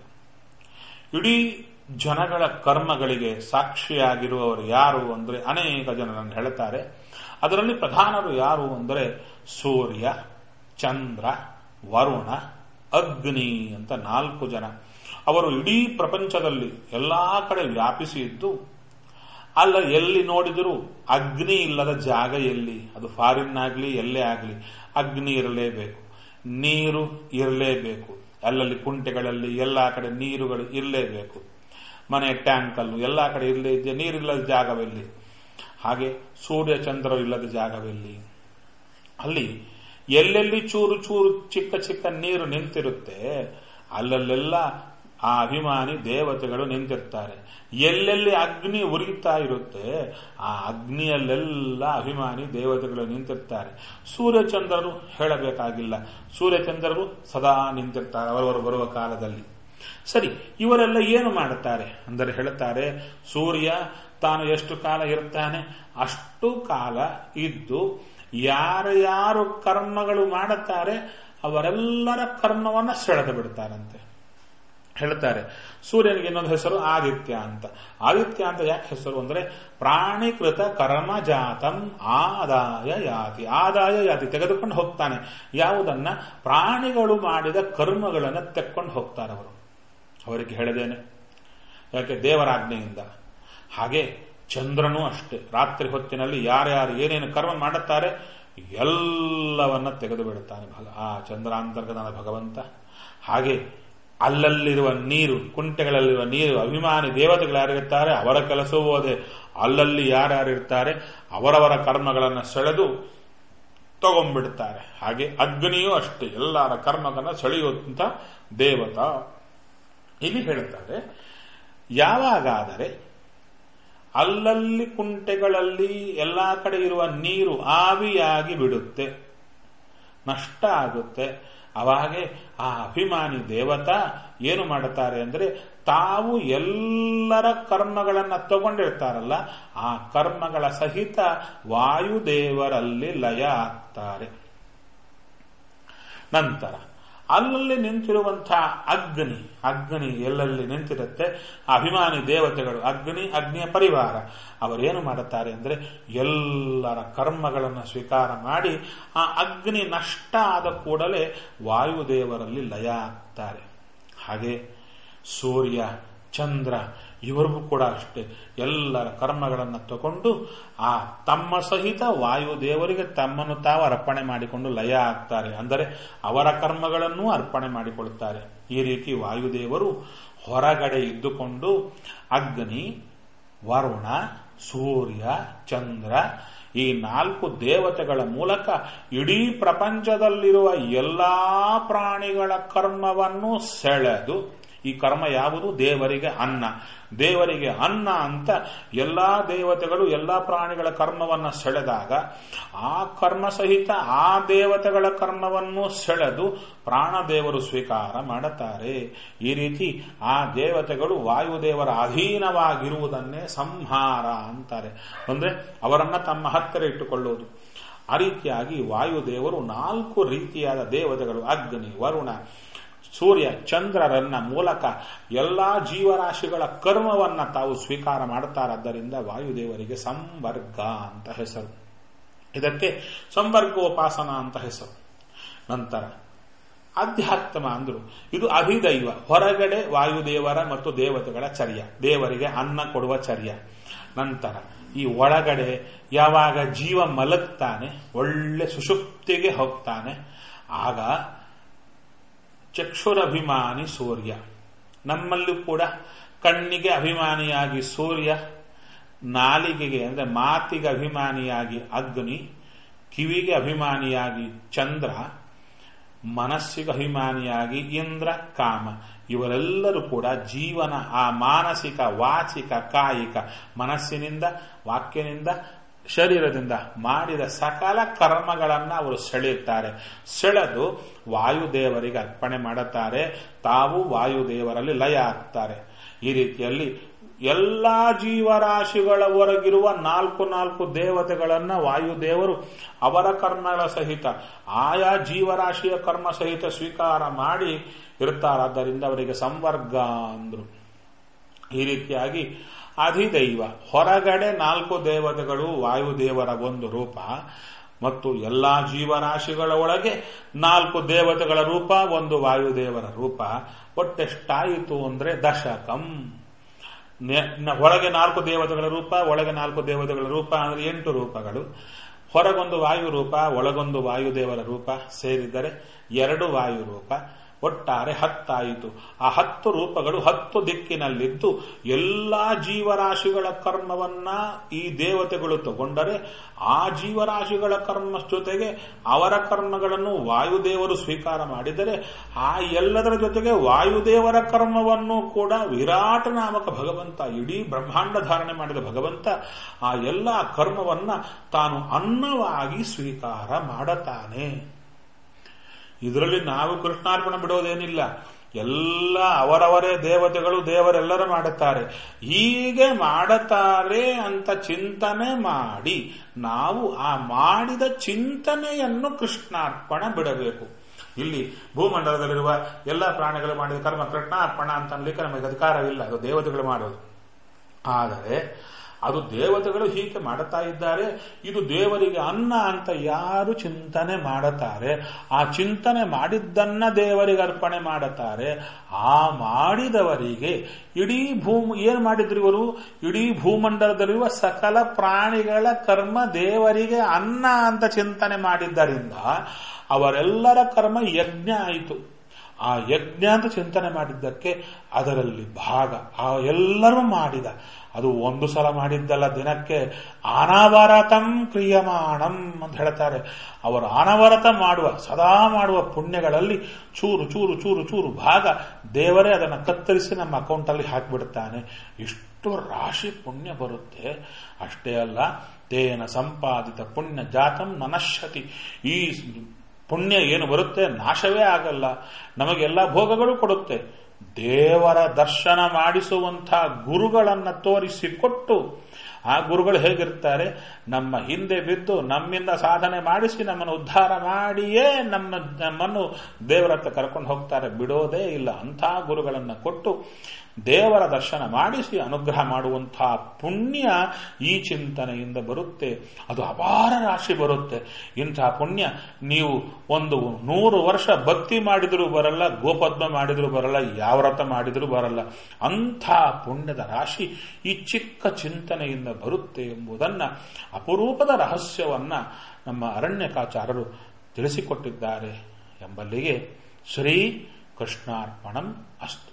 [SPEAKER 1] ಇಡೀ ಜನಗಳ ಕರ್ಮಗಳಿಗೆ ಸಾಕ್ಷಿಯಾಗಿರುವವರು ಯಾರು ಅಂದರೆ ಅನೇಕ ಜನರನ್ನು ಹೇಳುತ್ತಾರೆ ಅದರಲ್ಲಿ ಪ್ರಧಾನರು ಯಾರು ಅಂದರೆ ಸೂರ್ಯ ಚಂದ್ರ ವರುಣ ಅಗ್ನಿ ಅಂತ ನಾಲ್ಕು ಜನ ಅವರು ಇಡೀ ಪ್ರಪಂಚದಲ್ಲಿ ಎಲ್ಲಾ ಕಡೆ ವ್ಯಾಪಿಸಿ ಇದ್ದು ಅಲ್ಲ ಎಲ್ಲಿ ನೋಡಿದರೂ ಅಗ್ನಿ ಇಲ್ಲದ ಜಾಗ ಎಲ್ಲಿ ಅದು ಫಾರಿನ್ ಆಗಲಿ ಎಲ್ಲೇ ಆಗಲಿ ಅಗ್ನಿ ಇರಲೇಬೇಕು ನೀರು ಇರಲೇಬೇಕು ಅಲ್ಲಲ್ಲಿ ಕುಂಟೆಗಳಲ್ಲಿ ಎಲ್ಲ ಕಡೆ ನೀರುಗಳು ಇರಲೇಬೇಕು ಮನೆ ಟ್ಯಾಂಕಲ್ಲು ಎಲ್ಲ ಕಡೆ ಇರಲೇ ಇದೆಯಾ ನೀರಿಲ್ಲದ ಜಾಗವೆಲ್ಲಿ ಹಾಗೆ ಸೂರ್ಯ ಚಂದ್ರ ಇಲ್ಲದ ಜಾಗವೆಲ್ಲಿ ಅಲ್ಲಿ ಎಲ್ಲೆಲ್ಲಿ ಚೂರು ಚೂರು ಚಿಕ್ಕ ಚಿಕ್ಕ ನೀರು ನಿಂತಿರುತ್ತೆ ಅಲ್ಲಲ್ಲೆಲ್ಲ ಆ ಅಭಿಮಾನಿ ದೇವತೆಗಳು ನಿಂತಿರ್ತಾರೆ ಎಲ್ಲೆಲ್ಲಿ ಅಗ್ನಿ ಉರಿತಾ ಇರುತ್ತೆ ಆ ಅಗ್ನಿಯಲ್ಲೆಲ್ಲ ಅಭಿಮಾನಿ ದೇವತೆಗಳು ನಿಂತಿರ್ತಾರೆ ಸೂರ್ಯಚಂದ್ರರು ಹೇಳಬೇಕಾಗಿಲ್ಲ ಸೂರ್ಯಚಂದ್ರರು ಸದಾ ನಿಂತಿರ್ತಾರೆ ಅವರವರು ಬರುವ ಕಾಲದಲ್ಲಿ ಸರಿ ಇವರೆಲ್ಲ ಏನು ಮಾಡುತ್ತಾರೆ ಅಂದರೆ ಹೇಳುತ್ತಾರೆ ಸೂರ್ಯ ತಾನು ಎಷ್ಟು ಕಾಲ ಇರ್ತಾನೆ ಅಷ್ಟು ಕಾಲ ಇದ್ದು ಯಾರ್ಯಾರು ಕರ್ಮಗಳು ಮಾಡುತ್ತಾರೆ ಅವರೆಲ್ಲರ ಕರ್ಮವನ್ನ ಸೆಳೆದು ಬಿಡ್ತಾರಂತೆ ಹೇಳ್ತಾರೆ ಸೂರ್ಯನಿಗೆ ಇನ್ನೊಂದು ಹೆಸರು ಆದಿತ್ಯ ಅಂತ ಆದಿತ್ಯ ಅಂತ ಯಾಕೆ ಹೆಸರು ಅಂದ್ರೆ ಪ್ರಾಣಿಕೃತ ಕರ್ಮ ಜಾತಂ ಆದಾಯ ಯಾತಿ ಆದಾಯ ಯಾತಿ ತೆಗೆದುಕೊಂಡು ಹೋಗ್ತಾನೆ ಯಾವುದನ್ನ ಪ್ರಾಣಿಗಳು ಮಾಡಿದ ಕರ್ಮಗಳನ್ನು ತೆಕ್ಕೊಂಡು ಹೋಗ್ತಾರೆ ಅವರು ಅವರಿಗೆ ಹೇಳಿದೇನೆ ಯಾಕೆ ದೇವರಾಜ್ಞೆಯಿಂದ ಹಾಗೆ ಚಂದ್ರನೂ ಅಷ್ಟೇ ರಾತ್ರಿ ಹೊತ್ತಿನಲ್ಲಿ ಯಾರ್ಯಾರು ಏನೇನು ಕರ್ಮ ಮಾಡುತ್ತಾರೆ ಎಲ್ಲವನ್ನ ತೆಗೆದು ಬಿಡುತ್ತಾನೆ ಭಗ ಆ ಚಂದ್ರಾಂತರ್ಗತನ ಭಗವಂತ ಹಾಗೆ ಅಲ್ಲಲ್ಲಿರುವ ನೀರು ಕುಂಟೆಗಳಲ್ಲಿರುವ ನೀರು ಅಭಿಮಾನಿ ದೇವತೆಗಳು ಯಾರಿರ್ತಾರೆ ಅವರ ಕೆಲಸವೂ ಅದೇ ಅಲ್ಲಲ್ಲಿ ಯಾರ್ಯಾರಿರ್ತಾರೆ ಅವರವರ ಕರ್ಮಗಳನ್ನು ಸೆಳೆದು ತಗೊಂಡ್ಬಿಡ್ತಾರೆ ಹಾಗೆ ಅಗ್ನಿಯೂ ಅಷ್ಟೇ ಎಲ್ಲರ ಕರ್ಮಗಳನ್ನು ಸೆಳೆಯುವಂತ ದೇವತಾ ಇಲ್ಲಿ ಹೇಳುತ್ತಾರೆ ಯಾವಾಗಾದರೆ ಅಲ್ಲಲ್ಲಿ ಕುಂಟೆಗಳಲ್ಲಿ ಎಲ್ಲಾ ಕಡೆ ಇರುವ ನೀರು ಆವಿಯಾಗಿ ಬಿಡುತ್ತೆ ನಷ್ಟ ಆಗುತ್ತೆ ಅವಾಗೆ ಆ ಅಭಿಮಾನಿ ದೇವತಾ ಏನು ಮಾಡುತ್ತಾರೆ ಅಂದರೆ ತಾವು ಎಲ್ಲರ ಕರ್ಮಗಳನ್ನ ತಗೊಂಡಿರ್ತಾರಲ್ಲ ಆ ಕರ್ಮಗಳ ಸಹಿತ ವಾಯುದೇವರಲ್ಲಿ ಲಯ ಆಗ್ತಾರೆ ನಂತರ ಅಲ್ಲಲ್ಲಿ ನಿಂತಿರುವಂತಹ ಅಗ್ನಿ ಅಗ್ನಿ ಎಲ್ಲೆಲ್ಲಿ ನಿಂತಿರುತ್ತೆ ಅಭಿಮಾನಿ ದೇವತೆಗಳು ಅಗ್ನಿ ಅಗ್ನಿಯ ಪರಿವಾರ ಅವರೇನು ಮಾಡುತ್ತಾರೆ ಅಂದರೆ ಎಲ್ಲರ ಕರ್ಮಗಳನ್ನು ಸ್ವೀಕಾರ ಮಾಡಿ ಆ ಅಗ್ನಿ ನಷ್ಟ ಆದ ಕೂಡಲೇ ವಾಯುದೇವರಲ್ಲಿ ಲಯ ಆಗ್ತಾರೆ ಹಾಗೆ ಸೂರ್ಯ ಚಂದ್ರ ಇವರಿಗೂ ಕೂಡ ಅಷ್ಟೇ ಎಲ್ಲರ ಕರ್ಮಗಳನ್ನು ತಗೊಂಡು ಆ ತಮ್ಮ ಸಹಿತ ವಾಯುದೇವರಿಗೆ ತಮ್ಮನ್ನು ತಾವು ಅರ್ಪಣೆ ಮಾಡಿಕೊಂಡು ಲಯ ಆಗ್ತಾರೆ ಅಂದರೆ ಅವರ ಕರ್ಮಗಳನ್ನೂ ಅರ್ಪಣೆ ಮಾಡಿಕೊಳ್ಳುತ್ತಾರೆ ಈ ರೀತಿ ವಾಯುದೇವರು ಹೊರಗಡೆ ಇದ್ದುಕೊಂಡು ಅಗ್ನಿ ವರುಣ ಸೂರ್ಯ ಚಂದ್ರ ಈ ನಾಲ್ಕು ದೇವತೆಗಳ ಮೂಲಕ ಇಡೀ ಪ್ರಪಂಚದಲ್ಲಿರುವ ಎಲ್ಲಾ ಪ್ರಾಣಿಗಳ ಕರ್ಮವನ್ನು ಸೆಳೆದು ಈ ಕರ್ಮ ಯಾವುದು ದೇವರಿಗೆ ಅನ್ನ ದೇವರಿಗೆ ಅನ್ನ ಅಂತ ಎಲ್ಲಾ ದೇವತೆಗಳು ಎಲ್ಲಾ ಪ್ರಾಣಿಗಳ ಕರ್ಮವನ್ನು ಸೆಳೆದಾಗ ಆ ಕರ್ಮ ಸಹಿತ ಆ ದೇವತೆಗಳ ಕರ್ಮವನ್ನು ಸೆಳೆದು ಪ್ರಾಣದೇವರು ಸ್ವೀಕಾರ ಮಾಡುತ್ತಾರೆ ಈ ರೀತಿ ಆ ದೇವತೆಗಳು ವಾಯುದೇವರ ಅಧೀನವಾಗಿರುವುದನ್ನೇ ಸಂಹಾರ ಅಂತಾರೆ ಅಂದ್ರೆ ಅವರನ್ನ ತಮ್ಮ ಹತ್ತಿರ ಇಟ್ಟುಕೊಳ್ಳುವುದು ಆ ರೀತಿಯಾಗಿ ವಾಯುದೇವರು ನಾಲ್ಕು ರೀತಿಯಾದ ದೇವತೆಗಳು ಅಗ್ನಿ ವರುಣ ಸೂರ್ಯ ಚಂದ್ರರನ್ನ ಮೂಲಕ ಎಲ್ಲಾ ಜೀವರಾಶಿಗಳ ಕರ್ಮವನ್ನ ತಾವು ಸ್ವೀಕಾರ ಮಾಡುತ್ತಾರಾದ್ದರಿಂದ ವಾಯುದೇವರಿಗೆ ಸಂವರ್ಗ ಅಂತ ಹೆಸರು ಇದಕ್ಕೆ ಸಂವರ್ಗೋಪಾಸನ ಅಂತ ಹೆಸರು ನಂತರ ಅಧ್ಯಾತ್ಮ ಅಂದ್ರು ಇದು ಅಧಿದೈವ ಹೊರಗಡೆ ವಾಯುದೇವರ ಮತ್ತು ದೇವತೆಗಳ ಚರ್ಯ ದೇವರಿಗೆ ಅನ್ನ ಕೊಡುವ ಚರ್ಯ ನಂತರ ಈ ಒಳಗಡೆ ಯಾವಾಗ ಜೀವ ಮಲಗ್ತಾನೆ ಒಳ್ಳೆ ಸುಷುಪ್ತಿಗೆ ಹೋಗ್ತಾನೆ ಆಗ ಚಕ್ಷುರಭಿಮಾನಿ ಸೂರ್ಯ ನಮ್ಮಲ್ಲೂ ಕೂಡ ಕಣ್ಣಿಗೆ ಅಭಿಮಾನಿಯಾಗಿ ಸೂರ್ಯ ನಾಲಿಗೆಗೆ ಅಂದ್ರೆ ಮಾತಿಗೆ ಅಭಿಮಾನಿಯಾಗಿ ಅಗ್ನಿ ಕಿವಿಗೆ ಅಭಿಮಾನಿಯಾಗಿ ಚಂದ್ರ ಮನಸ್ಸಿಗೆ ಅಭಿಮಾನಿಯಾಗಿ ಇಂದ್ರ ಕಾಮ ಇವರೆಲ್ಲರೂ ಕೂಡ ಜೀವನ ಆ ಮಾನಸಿಕ ವಾಚಿಕ ಕಾಯಿಕ ಮನಸ್ಸಿನಿಂದ ವಾಕ್ಯನಿಂದ ಶರೀರದಿಂದ ಮಾಡಿದ ಸಕಲ ಕರ್ಮಗಳನ್ನ ಅವರು ಸೆಳೆಯುತ್ತಾರೆ ಸೆಳೆದು ವಾಯುದೇವರಿಗೆ ಅರ್ಪಣೆ ಮಾಡುತ್ತಾರೆ ತಾವು ವಾಯುದೇವರಲ್ಲಿ ಲಯ ಆಗ್ತಾರೆ ಈ ರೀತಿಯಲ್ಲಿ ಎಲ್ಲಾ ಜೀವರಾಶಿಗಳ ಹೊರಗಿರುವ ನಾಲ್ಕು ನಾಲ್ಕು ದೇವತೆಗಳನ್ನ ವಾಯುದೇವರು ಅವರ ಕರ್ಮಗಳ ಸಹಿತ ಆಯಾ ಜೀವರಾಶಿಯ ಕರ್ಮ ಸಹಿತ ಸ್ವೀಕಾರ ಮಾಡಿ ಇರ್ತಾರಾದ್ದರಿಂದ ಅವರಿಗೆ ಸಂವರ್ಗ ಅಂದ್ರು ಈ ರೀತಿಯಾಗಿ ಅಧಿದೈವ ಹೊರಗಡೆ ನಾಲ್ಕು ದೇವತೆಗಳು ವಾಯುದೇವರ ಒಂದು ರೂಪ ಮತ್ತು ಎಲ್ಲಾ ಜೀವರಾಶಿಗಳ ಒಳಗೆ ನಾಲ್ಕು ದೇವತೆಗಳ ರೂಪ ಒಂದು ವಾಯುದೇವರ ರೂಪ ಒಟ್ಟೆಷ್ಟಾಯಿತು ಅಂದ್ರೆ ದಶಕಂ ಹೊರಗೆ ನಾಲ್ಕು ದೇವತೆಗಳ ರೂಪ ಒಳಗೆ ನಾಲ್ಕು ದೇವತೆಗಳ ರೂಪ ಅಂದ್ರೆ ಎಂಟು ರೂಪಗಳು ಹೊರಗೊಂದು ವಾಯು ರೂಪ ಒಳಗೊಂದು ವಾಯುದೇವರ ರೂಪ ಸೇರಿದರೆ ಎರಡು ವಾಯು ರೂಪ ಒಟ್ಟಾರೆ ಹತ್ತಾಯಿತು ಆ ಹತ್ತು ರೂಪಗಳು ಹತ್ತು ದಿಕ್ಕಿನಲ್ಲಿದ್ದು ಎಲ್ಲಾ ಜೀವರಾಶಿಗಳ ಕರ್ಮವನ್ನ ಈ ದೇವತೆಗಳು ತಗೊಂಡರೆ ಆ ಜೀವರಾಶಿಗಳ ಕರ್ಮ ಜೊತೆಗೆ ಅವರ ಕರ್ಮಗಳನ್ನು ವಾಯುದೇವರು ಸ್ವೀಕಾರ ಮಾಡಿದರೆ ಆ ಎಲ್ಲದರ ಜೊತೆಗೆ ವಾಯುದೇವರ ಕರ್ಮವನ್ನು ಕೂಡ ವಿರಾಟ ನಾಮಕ ಭಗವಂತ ಇಡೀ ಬ್ರಹ್ಮಾಂಡ ಧಾರಣೆ ಮಾಡಿದ ಭಗವಂತ ಆ ಎಲ್ಲ ಕರ್ಮವನ್ನ ತಾನು ಅನ್ನವಾಗಿ ಸ್ವೀಕಾರ ಮಾಡತಾನೆ ಇದರಲ್ಲಿ ನಾವು ಕೃಷ್ಣಾರ್ಪಣೆ ಬಿಡೋದೇನಿಲ್ಲ ಎಲ್ಲ ಅವರವರೇ ದೇವತೆಗಳು ದೇವರೆಲ್ಲರೂ ಮಾಡುತ್ತಾರೆ ಹೀಗೆ ಮಾಡುತ್ತಾರೆ ಅಂತ ಚಿಂತನೆ ಮಾಡಿ ನಾವು ಆ ಮಾಡಿದ ಚಿಂತನೆಯನ್ನು ಕೃಷ್ಣಾರ್ಪಣ ಬಿಡಬೇಕು ಇಲ್ಲಿ ಭೂಮಂಡಲದಲ್ಲಿರುವ ಎಲ್ಲ ಪ್ರಾಣಿಗಳು ಮಾಡಿದ ಕರ್ಮ ಕೃಷ್ಣಾರ್ಪಣ ಅಂತ ಅನ್ಲಿಕ್ಕೆ ನಮಗೆ ಅಧಿಕಾರವಿಲ್ಲ ಅದು ದೇವತೆಗಳು ಮಾಡೋದು ಆದರೆ ಅದು ದೇವತೆಗಳು ಹೀಗೆ ಮಾಡುತ್ತಾ ಇದ್ದಾರೆ ಇದು ದೇವರಿಗೆ ಅನ್ನ ಅಂತ ಯಾರು ಚಿಂತನೆ ಮಾಡುತ್ತಾರೆ ಆ ಚಿಂತನೆ ಮಾಡಿದ್ದನ್ನ ದೇವರಿಗೆ ಅರ್ಪಣೆ ಮಾಡುತ್ತಾರೆ ಆ ಮಾಡಿದವರಿಗೆ ಇಡೀ ಭೂಮಿ ಏನು ಮಾಡಿದ್ರು ಇವರು ಇಡೀ ಭೂಮಂಡಲದಲ್ಲಿರುವ ಸಕಲ ಪ್ರಾಣಿಗಳ ಕರ್ಮ ದೇವರಿಗೆ ಅನ್ನ ಅಂತ ಚಿಂತನೆ ಮಾಡಿದ್ದರಿಂದ ಅವರೆಲ್ಲರ ಕರ್ಮ ಯಜ್ಞ ಆಯಿತು ಆ ಯಜ್ಞ ಅಂತ ಚಿಂತನೆ ಮಾಡಿದ್ದಕ್ಕೆ ಅದರಲ್ಲಿ ಭಾಗ ಆ ಎಲ್ಲರೂ ಮಾಡಿದ ಅದು ಒಂದು ಸಲ ಮಾಡಿದ್ದಲ್ಲ ದಿನಕ್ಕೆ ಅನವರತಂ ಕ್ರಿಯಮಾಣಂ ಅಂತ ಹೇಳ್ತಾರೆ ಅವರು ಅನವರತ ಮಾಡುವ ಸದಾ ಮಾಡುವ ಪುಣ್ಯಗಳಲ್ಲಿ ಚೂರು ಚೂರು ಚೂರು ಚೂರು ಭಾಗ ದೇವರೇ ಅದನ್ನು ಕತ್ತರಿಸಿ ನಮ್ಮ ಅಕೌಂಟಲ್ಲಿ ಹಾಕಿಬಿಡ್ತಾನೆ ಇಷ್ಟು ರಾಶಿ ಪುಣ್ಯ ಬರುತ್ತೆ ಅಷ್ಟೇ ಅಲ್ಲ ತೇನ ಸಂಪಾದಿತ ಪುಣ್ಯ ಜಾತಂ ನನಶ್ಯತಿ ಈ ಪುಣ್ಯ ಏನು ಬರುತ್ತೆ ನಾಶವೇ ಆಗಲ್ಲ ನಮಗೆಲ್ಲ ಭೋಗಗಳು ಕೊಡುತ್ತೆ ದೇವರ ದರ್ಶನ ಮಾಡಿಸುವಂತಹ ಗುರುಗಳನ್ನ ತೋರಿಸಿಕೊಟ್ಟು ಆ ಗುರುಗಳು ಹೇಗಿರ್ತಾರೆ ನಮ್ಮ ಹಿಂದೆ ಬಿದ್ದು ನಮ್ಮಿಂದ ಸಾಧನೆ ಮಾಡಿಸಿ ನಮ್ಮನ್ನು ಉದ್ಧಾರ ಮಾಡಿಯೇ ನಮ್ಮ ನಮ್ಮನ್ನು ದೇವರ ಹತ್ರ ಕರ್ಕೊಂಡು ಹೋಗ್ತಾರೆ ಬಿಡೋದೇ ಇಲ್ಲ ಅಂಥ ಗುರುಗಳನ್ನ ಕೊಟ್ಟು ದೇವರ ದರ್ಶನ ಮಾಡಿಸಿ ಅನುಗ್ರಹ ಮಾಡುವಂತಹ ಪುಣ್ಯ ಈ ಚಿಂತನೆಯಿಂದ ಬರುತ್ತೆ ಅದು ಅಪಾರ ರಾಶಿ ಬರುತ್ತೆ ಇಂತಹ ಪುಣ್ಯ ನೀವು ಒಂದು ನೂರು ವರ್ಷ ಭಕ್ತಿ ಮಾಡಿದರೂ ಬರಲ್ಲ ಗೋಪದ್ಮ ಮಾಡಿದರೂ ಬರಲ್ಲ ಯಾವ ವ್ರತ ಮಾಡಿದರೂ ಬರಲ್ಲ ಅಂಥ ಪುಣ್ಯದ ರಾಶಿ ಈ ಚಿಕ್ಕ ಚಿಂತನೆಯಿಂದ ಬರುತ್ತೆ ಎಂಬುದನ್ನ ಅಪರೂಪದ ರಹಸ್ಯವನ್ನ ನಮ್ಮ ಅರಣ್ಯಕಾಚಾರರು ತಿಳಿಸಿಕೊಟ್ಟಿದ್ದಾರೆ ಎಂಬಲ್ಲಿಗೆ ಶ್ರೀ ಕೃಷ್ಣಾರ್ಪಣಂ ಅಸ್ತು